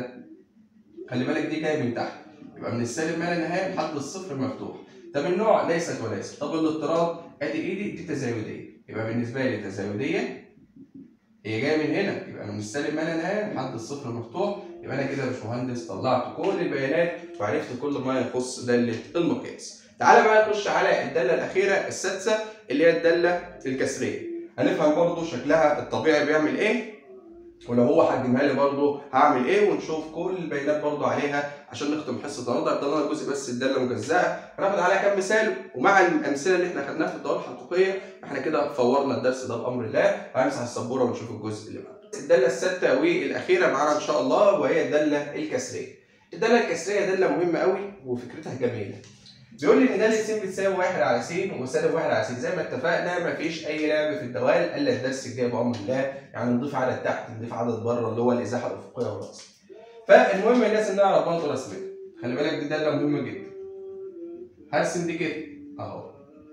خلي بالك دي جايه من تحت يبقى من السالب ما لا نهايه لحد الصفر مفتوح طب النوع ليست وليست طب الاضطراد ادي ايدي دي تزايديه يبقى بالنسبه لي تزايديه هي جايه من هنا يبقى من السالب ما لا نهايه لحد الصفر مفتوح يبقى انا كده يا باشمهندس طلعت كل البيانات وعرفت كل ما يخص داله المقياس تعالى بقى نخش على الداله الاخيره السادسه اللي هي الداله الكسريه هنفهم برضو شكلها الطبيعي بيعمل ايه ولو هو حجمها لي برضو هعمل ايه ونشوف كل البيانات برضو عليها عشان نختم حصه النهارده هيفضل لنا جزء بس الداله مجزاه هناخد عليها كام مثال ومع الامثله اللي احنا خدناها في الدوره الحقيقيه احنا كده فورنا الدرس ده بامر الله هنمسح السبوره ونشوف الجزء اللي بعده الداله السادسه والاخيره معانا ان شاء الله وهي الداله الكسريه الداله الكسريه داله مهمه قوي وفكرتها جميله بيقول لي ان داله س بتساوي 1 على س وسالب 1 على س زي ما اتفقنا مفيش اي لعب في الدوال الا الدرس الجاي بامر الله يعني نضيف عدد تحت نضيف عدد بره اللي هو الازاحه الافقيه والراس فالمهم لازم نعرف برضه رسمتها خلي بالك دي داله مهمه جدا هرسم دي كده اهو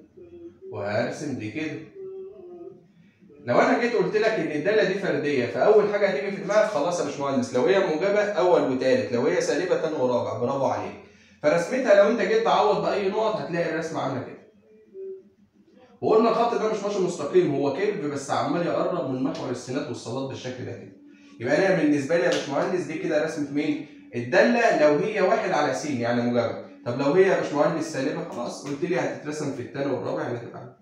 وهرسم دي كده لو انا جيت قلت لك ان الداله دي فرديه فاول حاجه هتيجي في دماغك خلاص يا باشمهندس لو هي موجبه اول وثالث لو هي سالبه ثاني ورابع برافو عليك فرسمتها لو انت جيت تعوض باي نقط هتلاقي الرسمه عامله كده وقلنا الخط ده مش ماشي مستقيم هو كيرف بس عمال يقرب من محور السينات والصادات بالشكل ده كده يبقى انا بالنسبه لي يا باشمهندس دي كده رسمه مين؟ الداله لو هي واحد على س يعني موجبه طب لو هي يا باشمهندس سالبه خلاص قلت لي هتترسم في الثاني والرابع يعني هتبقى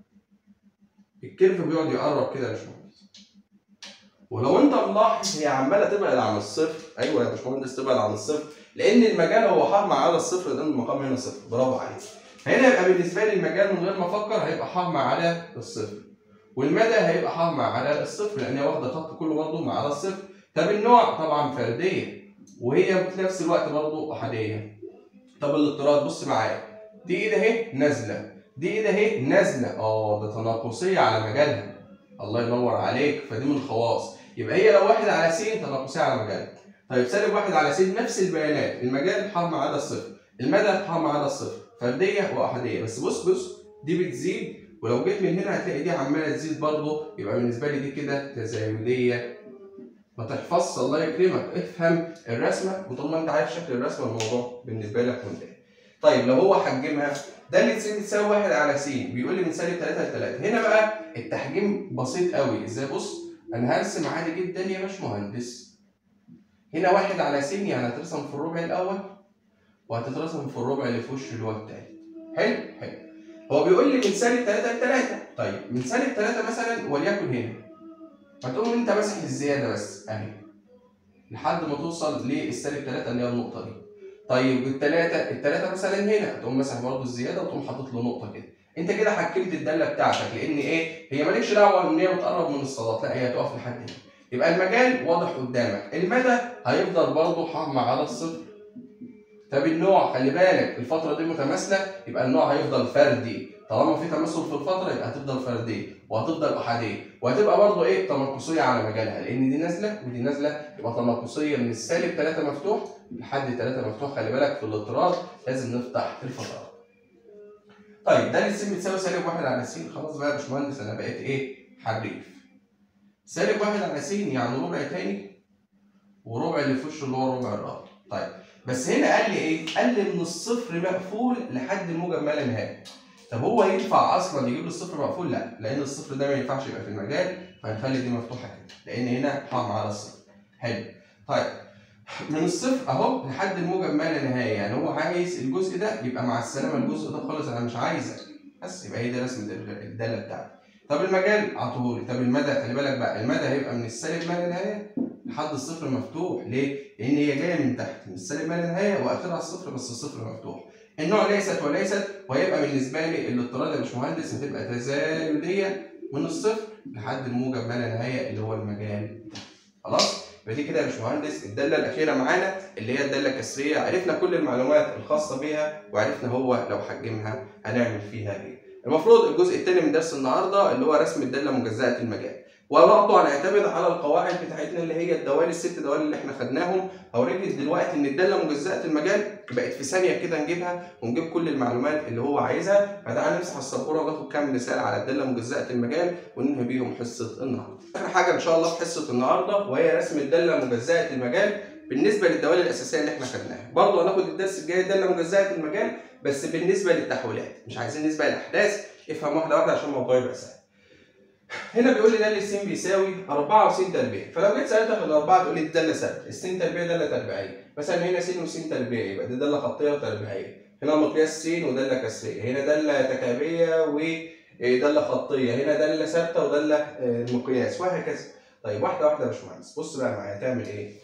الكيرف بيقعد يقرب كده يا باشمهندس ولو انت ملاحظ هي عماله تبعد عن الصفر ايوه يا باشمهندس تبعد عن الصفر لان المجال هو حار مع على الصفر لان المقام هنا صفر برافو عليك هنا يبقى بالنسبه لي المجال من غير ما افكر هيبقى حار مع على الصفر والمدى هيبقى حار مع على الصفر لان هي واخده خط كله برضه مع على الصفر طب النوع طبعا فرديه وهي في نفس الوقت برضه احاديه طب الاضطراد بص معايا دي ايد اهي نازله دي ايد اهي نازله اه ده تناقصيه على مجالها الله ينور عليك فدي من الخواص يبقى هي لو واحد على س تناقصيه على مجالها طيب سالب واحد على س نفس البيانات المجال حار ما عدا الصفر المدى حار ما عدا الصفر فرديه واحاديه بس بص بص دي بتزيد ولو جيت من هنا هتلاقي دي عماله تزيد برضه يبقى بالنسبه لي دي كده تزايديه ما تحفظش الله يكرمك افهم الرسمه وطول ما انت عارف شكل الرسمه الموضوع بالنسبه لك منتهي. طيب لو هو حجمها ده اللي س بتساوي 1 على س بيقول لي من سالب 3 ل 3 هنا بقى التحجيم بسيط قوي ازاي بص انا هرسم عادي جدا يا باشمهندس هنا 1 على س يعني هترسم في الربع الاول وهتترسم في الربع اللي في وشه اللي هو التالت حلو حلو هو بيقول لي من سالب 3 ل 3 طيب من سالب 3 مثلا وليكن هنا هتقوم انت ماسح الزياده بس اهي لحد ما توصل للسالب 3 اللي هي النقطه دي طيب الثلاثه الثلاثه مثلا هنا هتقوم ماسح برضه الزياده وتقوم حاطط له نقطه كده انت كده حكمت الداله بتاعتك لان ايه هي مالكش دعوه ان هي بتقرب من الصادات لا هي هتقف لحد هنا يبقى المجال واضح قدامك المدى هيفضل برضه حار على الصفر طب النوع خلي بالك الفتره دي متماثله يبقى النوع هيفضل فردي طالما في تماثل في الفتره يبقى هتفضل فرديه وهتفضل احاديه وهتبقى برضه ايه تناقصيه على مجالها لان دي نازله ودي نازله يبقى تناقصيه من السالب 3 مفتوح لحد 3 مفتوح خلي بالك في الاضطراد لازم نفتح الفترات. طيب ده الس بتساوي سالب 1 على س خلاص بقى يا باشمهندس انا بقيت ايه؟ حريف. سالب 1 على س يعني ربع تاني وربع اللي في وشه اللي هو الربع الرابع. طيب بس هنا قال لي ايه؟ قال لي من الصفر مقفول لحد الموجب ما لا نهايه. طب هو ينفع اصلا يجيب لي الصفر مقفول؟ لا، لان الصفر ده ما ينفعش يبقى في المجال فهنخلي دي مفتوحه كده، لان هنا حام على الصفر. حلو. طيب من الصفر اهو لحد الموجب ما لا نهايه، يعني هو عايز الجزء ده يبقى مع السلامه الجزء ده خالص انا مش عايزك. بس يبقى هي دي رسمه الداله بتاعتي. طب المجال عطوهولي، طب المدى خلي بالك بقى المدى هيبقى من السالب ما لا نهايه لحد الصفر مفتوح، ليه؟ لان هي جايه من تحت من السالب ما لا نهايه واخرها الصفر بس الصفر مفتوح. النوع ليست وليست وهيبقى بالنسبه لي الاضطراد يا باشمهندس هتبقى تزايديه من الصفر لحد الموجب ما لا نهايه اللي هو المجال خلاص يبقى دي كده يا باشمهندس الداله الاخيره معانا اللي هي الداله الكسريه عرفنا كل المعلومات الخاصه بيها وعرفنا هو لو حجمها هنعمل فيها ايه المفروض الجزء الثاني من درس النهارده اللي هو رسم الداله مجزاه المجال وبرضه هنعتمد على القواعد بتاعتنا اللي هي الدوال الست دوال اللي احنا خدناهم هوريك دلوقتي ان الداله مجزاه المجال بقت في ثانيه كده نجيبها ونجيب كل المعلومات اللي هو عايزها فتعالى نمسح السبوره وناخد كام مثال على الداله مجزاه المجال وننهي بيهم حصه النهارده. اخر حاجه ان شاء الله في حصه النهارده وهي رسم الداله مجزاه المجال بالنسبه للدوال الاساسيه اللي احنا خدناها برضه هناخد الدرس الجاي الداله مجزاه المجال بس بالنسبه للتحويلات مش عايزين نسبه للاحداث افهم واحده واحده عشان الموضوع يبقى سهل. هنا بيقول لي داله س بيساوي 4 وس تربيع فلو جيت سالتك الاربعه تقول لي دي داله ثابته الس تربيع داله تربيعيه مثلا هنا س وس تربيع يبقى دي داله خطيه وتربيعيه هنا مقياس س وداله كسريه هنا داله تكعيبيه وداله خطيه هنا داله ثابته وداله مقياس وهكذا طيب واحده واحده يا باشمهندس بص بقى معايا تعمل ايه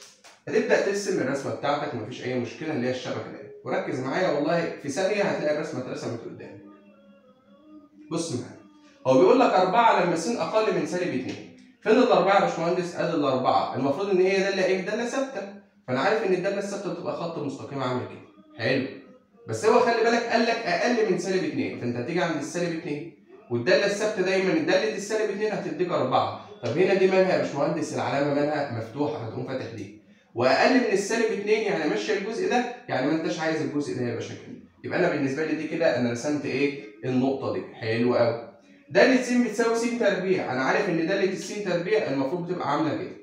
هتبدا ترسم الرسمه بتاعتك مفيش اي مشكله اللي هي الشبكه دي وركز معايا والله في ثانيه هتلاقي الرسمه اترسمت قدامك بص معايا هو بيقول لك 4 لما س اقل من سالب 2 فين الاربعه يا باشمهندس؟ ادي الاربعه المفروض ان هي داله ايه؟ داله ثابته فانا عارف ان الداله الثابته بتبقى خط مستقيم عامل كده حلو بس هو خلي بالك قال لك اقل من سالب 2 فانت هتيجي عند السالب 2 والداله الثابته دايما داله السالب 2 هتديك 4 طب هنا دي مالها يا باشمهندس العلامه مالها مفتوحه هتقوم فاتح دي واقل من السالب 2 يعني ماشيه الجزء ده يعني ما انتش عايز الجزء ده يبقى شكل يبقى انا بالنسبه لي دي كده انا رسمت ايه النقطه دي حلو قوي دالة س بتساوي س تربيع انا عارف ان دالة الس تربيع المفروض بتبقى عامله كده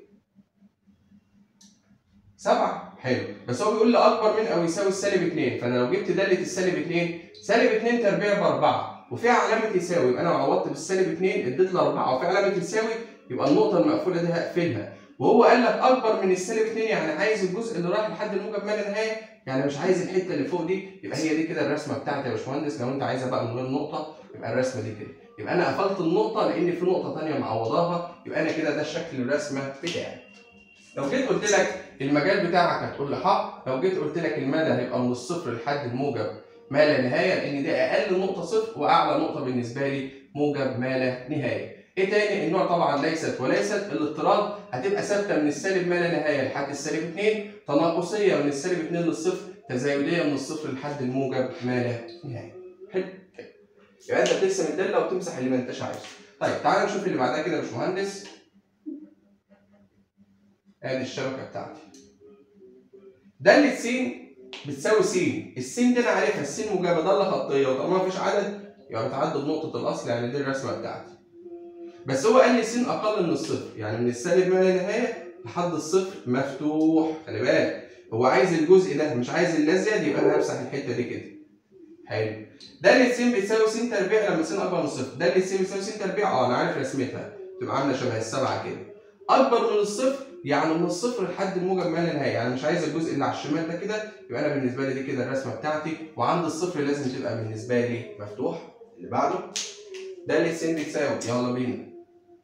سبعة حلو بس هو بيقول لي اكبر من او يساوي السالب 2 فانا لو جبت دالة السالب 2 سالب 2 تربيع باربعة وفيها علامة يساوي يبقى انا لو عوضت بالسالب 2 اديت لي 4 وفي علامة يساوي يبقى النقطة المقفولة دي هقفلها وهو قال لك اكبر من السالب 2 يعني عايز الجزء اللي رايح لحد الموجب ما لا نهايه يعني مش عايز الحته اللي فوق دي يبقى هي دي كده الرسمه بتاعتي يا باشمهندس لو انت عايزها بقى من غير نقطه يبقى الرسمه دي كده يبقى انا قفلت النقطه لان في نقطه ثانيه معوضاها يبقى انا كده ده شكل الرسمه بتاعي لو جيت قلت لك المجال بتاعك هتقول لي حق لو جيت قلت لك المدى هيبقى من الصفر لحد الموجب ما لا نهايه لان دي اقل نقطه صفر واعلى نقطه بالنسبه لي موجب ما لا نهايه ايه تاني النوع طبعا ليست وليست الاضطراد هتبقى ثابته من السالب ما لا نهايه لحد السالب 2 تناقصيه من السالب 2 للصفر تزايديه من الصفر لحد الموجب ما لا نهايه حلو يبقى انت بترسم الداله وبتمسح اللي ما انتش عايزه طيب تعالى نشوف اللي بعدها كده يا باشمهندس ادي الشبكه بتاعتي داله س بتساوي س السين دي انا عارفها السين موجبه داله خطيه وطالما مفيش عدد يبقى بتعدي بنقطه الاصل يعني دي الرسمه بتاعتي بس هو قال لي س اقل من الصفر يعني من السالب ما لا نهايه لحد الصفر مفتوح خلي بالك هو عايز الجزء ده مش عايز الازيد يبقى انا همسح الحته دي كده حلو داله س بتساوي س تربيع لما س اكبر من الصفر داله س بتساوي س تربيع اه انا عارف رسمتها تبقى عامله شبه السبعه كده اكبر من الصفر يعني من الصفر لحد الموجب ما لا نهايه يعني مش عايز الجزء اللي على الشمال ده كده يبقى انا بالنسبه لي دي كده الرسمه بتاعتي وعند الصفر لازم تبقى بالنسبه لي مفتوح اللي بعده داله س بتساوي يلا بينا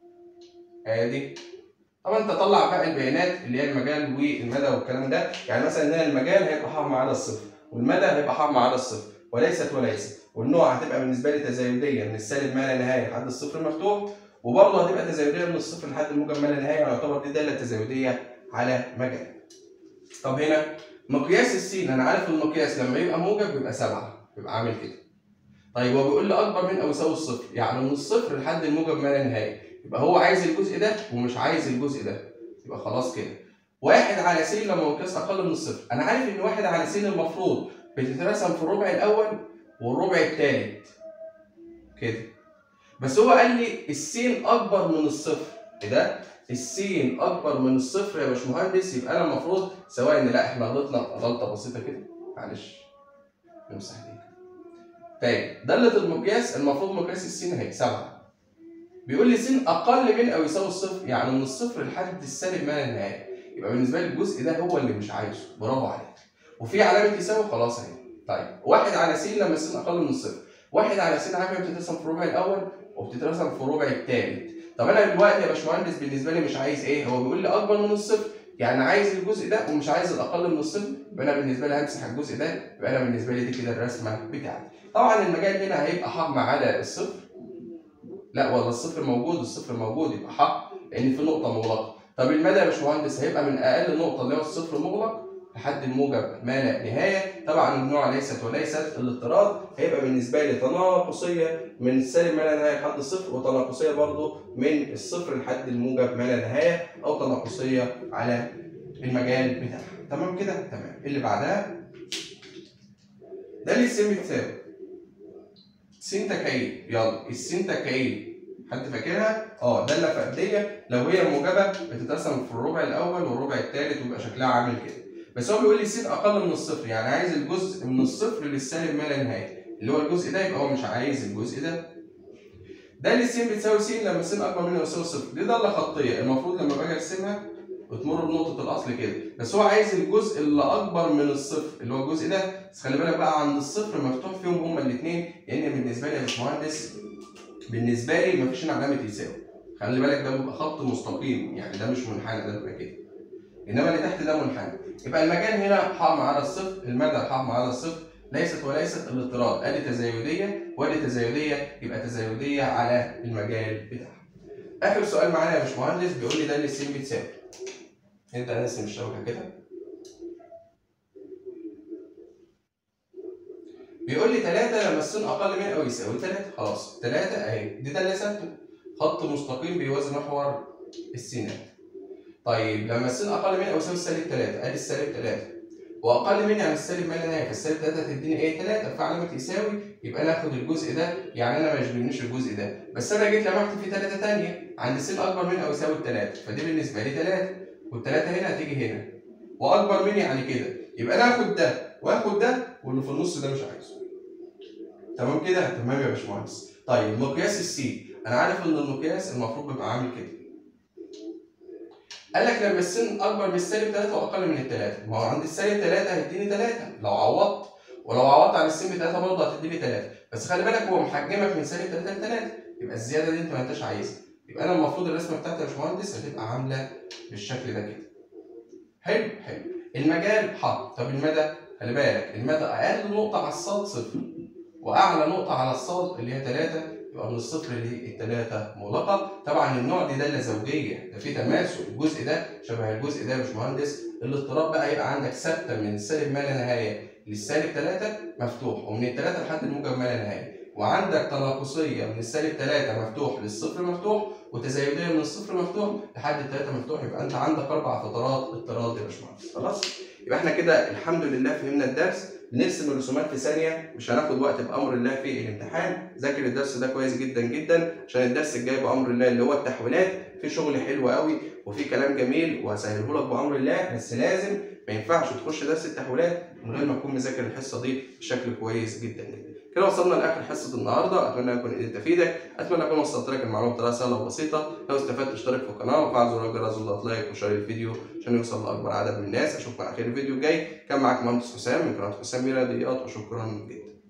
ادي طبعا انت طلع بقى البيانات اللي هي المجال والمدى والكلام ده يعني مثلا هنا المجال هيبقى حار ما عدا الصفر والمدى هيبقى حار ما عدا الصفر وليست وليست والنوع هتبقى بالنسبه لي تزايديه من السالب ما لا نهايه لحد الصفر مفتوح وبرضه هتبقى تزايديه من الصفر لحد الموجب ما لا نهايه يعني يعتبر دي داله تزايديه على مجال. طب هنا مقياس السين انا عارف المقياس لما يبقى موجب بيبقى سبعه بيبقى عامل كده. طيب هو بيقول لي اكبر من او يساوي الصفر يعني من الصفر لحد الموجب ما لا نهايه يبقى هو عايز الجزء ده ومش عايز الجزء ده يبقى خلاص كده. واحد على س لما مقياس اقل من الصفر انا عارف ان واحد على س المفروض بتترسم في الربع الاول والربع الثالث كده بس هو قال لي السين اكبر من الصفر ايه ده السين اكبر من الصفر يا باشمهندس يبقى انا المفروض سواء ان لا احنا غلطنا غلطه بسيطه كده معلش نمسح دي طيب داله المقياس المفروض مقياس السين اهي سبعه بيقول لي س اقل من او يساوي الصفر يعني من الصفر لحد السالب ما لا نهايه يبقى بالنسبه لي الجزء ده هو اللي مش عايزه برافو عليك وفي علامه يساوي خلاص اهي طيب واحد على س لما س اقل من الصفر واحد على س عارفه بتترسم في الربع الاول وبتترسم في الربع الثالث طب انا دلوقتي يا باشمهندس بالنسبه لي مش عايز ايه هو بيقول لي اكبر من الصفر يعني عايز الجزء ده ومش عايز الاقل من الصفر يبقى انا بالنسبه لي همسح الجزء ده يبقى انا بالنسبه لي دي كده الرسمه بتاعتي طبعا المجال هنا هيبقى حق على الصفر لا ولا الصفر موجود الصفر موجود يبقى حق لان في نقطه مغلقه طب المدى يا باشمهندس هيبقى من اقل نقطه اللي هو الصفر مغلق لحد الموجب ما لا نهايه طبعا النوع ليست وليست الاضطراد هيبقى بالنسبه لي تناقصيه من السالب ما لا نهايه لحد الصفر وتناقصيه برضه من الصفر لحد الموجب ما لا نهايه او تناقصيه على المجال بتاعها تمام كده تمام اللي بعدها ده اللي السين بتساوي سين تكعيب يلا السين تكعيب حد فاكرها؟ اه داله فرديه لو هي موجبه بتترسم في الربع الاول والربع الثالث ويبقى شكلها عامل كده بس هو بيقول لي س اقل من الصفر يعني عايز الجزء من الصفر للسالب ما لا نهايه اللي هو الجزء ده يبقى هو مش عايز الجزء ده ده اللي س بتساوي س لما س اكبر منه يساوي صفر دي ضله خطيه المفروض لما باجي ارسمها بتمر بنقطه الاصل كده بس هو عايز الجزء اللي اكبر من الصفر اللي هو الجزء ده بس خلي بالك بقى عند الصفر مفتوح فيهم هما الاثنين لان بالنسبه لي يا باشمهندس بالنسبه لي مفيش هنا علامه يساوي خلي بالك ده بيبقى خط مستقيم يعني ده مش منحنى ده بيبقى كده انما اللي تحت ده منحنى يبقى المجال هنا ح ما عدا الصفر المدى ح ما عدا الصفر ليست وليست الاضطراد ادي تزايديه وادي تزايديه يبقى تزايديه على المجال بتاعها اخر سؤال معانا يا باشمهندس بيقول لي ده اللي س بتساوي نبدا نرسم الشبكه كده بيقول لي 3 لما السين اقل من او يساوي 3 خلاص 3 اهي دي داله ثابته خط مستقيم بيوازي محور السينات طيب لما السين اقل من او يساوي سالب 3 ادي السالب 3 واقل من يعني السالب ما لا نهايه فالسالب 3 هتديني ايه 3 فعلامه يساوي يبقى انا اخد الجزء ده يعني انا ما يشغلنيش الجزء ده بس انا جيت لمحت في 3 ثانيه عند سين اكبر من او يساوي 3 فدي بالنسبه لي 3 والثلاثه هنا هتيجي هنا واكبر من يعني كده يبقى انا اخد ده واخد ده واللي في النص ده مش عايزه تمام كده تمام يا باشمهندس طيب مقياس السي انا عارف ان المقياس المفروض بيبقى عامل كده قال لك لما السن اكبر من السالب 3 واقل من الثلاثه ما هو عند السالب 3 هيديني 3 لو عوضت ولو عوضت عن السن 3 برضه هتديني 3 بس خلي بالك هو محجمك من سالب 3 ل 3 يبقى الزياده دي انت ما انتش عايزها يبقى انا المفروض الرسمه بتاعتي يا باشمهندس هتبقى عامله بالشكل ده كده حلو حلو المجال ح طب المدى خلي بالك المدى اقل نقطه على الصاد صفر واعلى نقطه على الصاد اللي هي 3 يبقى من الصفر للثلاثه مغلقه طبعا النوع دي داله زوجيه ده في تماثل الجزء ده شبه الجزء ده يا باشمهندس الاضطراب بقى يبقى عندك ثابته من السالب ما لا نهايه للسالب 3 مفتوح ومن الثلاثه لحد الموجب ما لا نهايه وعندك تناقصيه من السالب 3 مفتوح للصفر مفتوح وتزايديه من الصفر مفتوح لحد الثلاثه مفتوح يبقى انت عندك اربع فترات اضطراد يا باشمهندس خلاص يبقى احنا كده الحمد لله فهمنا الدرس بنرسم الرسومات في ثانيه مش هناخد وقت بامر الله في الامتحان ذاكر الدرس ده كويس جدا جدا عشان الدرس الجاي بامر الله اللي هو التحويلات في شغل حلو قوي وفي كلام جميل وهسهله لك بامر الله بس لازم ما ينفعش تخش درس التحويلات من غير ما تكون مذاكر الحصه دي بشكل كويس جدا جدا كده وصلنا لاخر حصه النهارده اتمنى اكون قدرت افيدك اتمنى اكون وصلت لك المعلومه بطريقه سهله وبسيطه لو استفدت اشترك في القناه وفعل زر الجرس وضغط لايك وشير الفيديو عشان يوصل لاكبر عدد من الناس اشوفك على خير الفيديو الجاي كان معاك مهندس حسام من قناه حسام رياضيات وشكرا جدا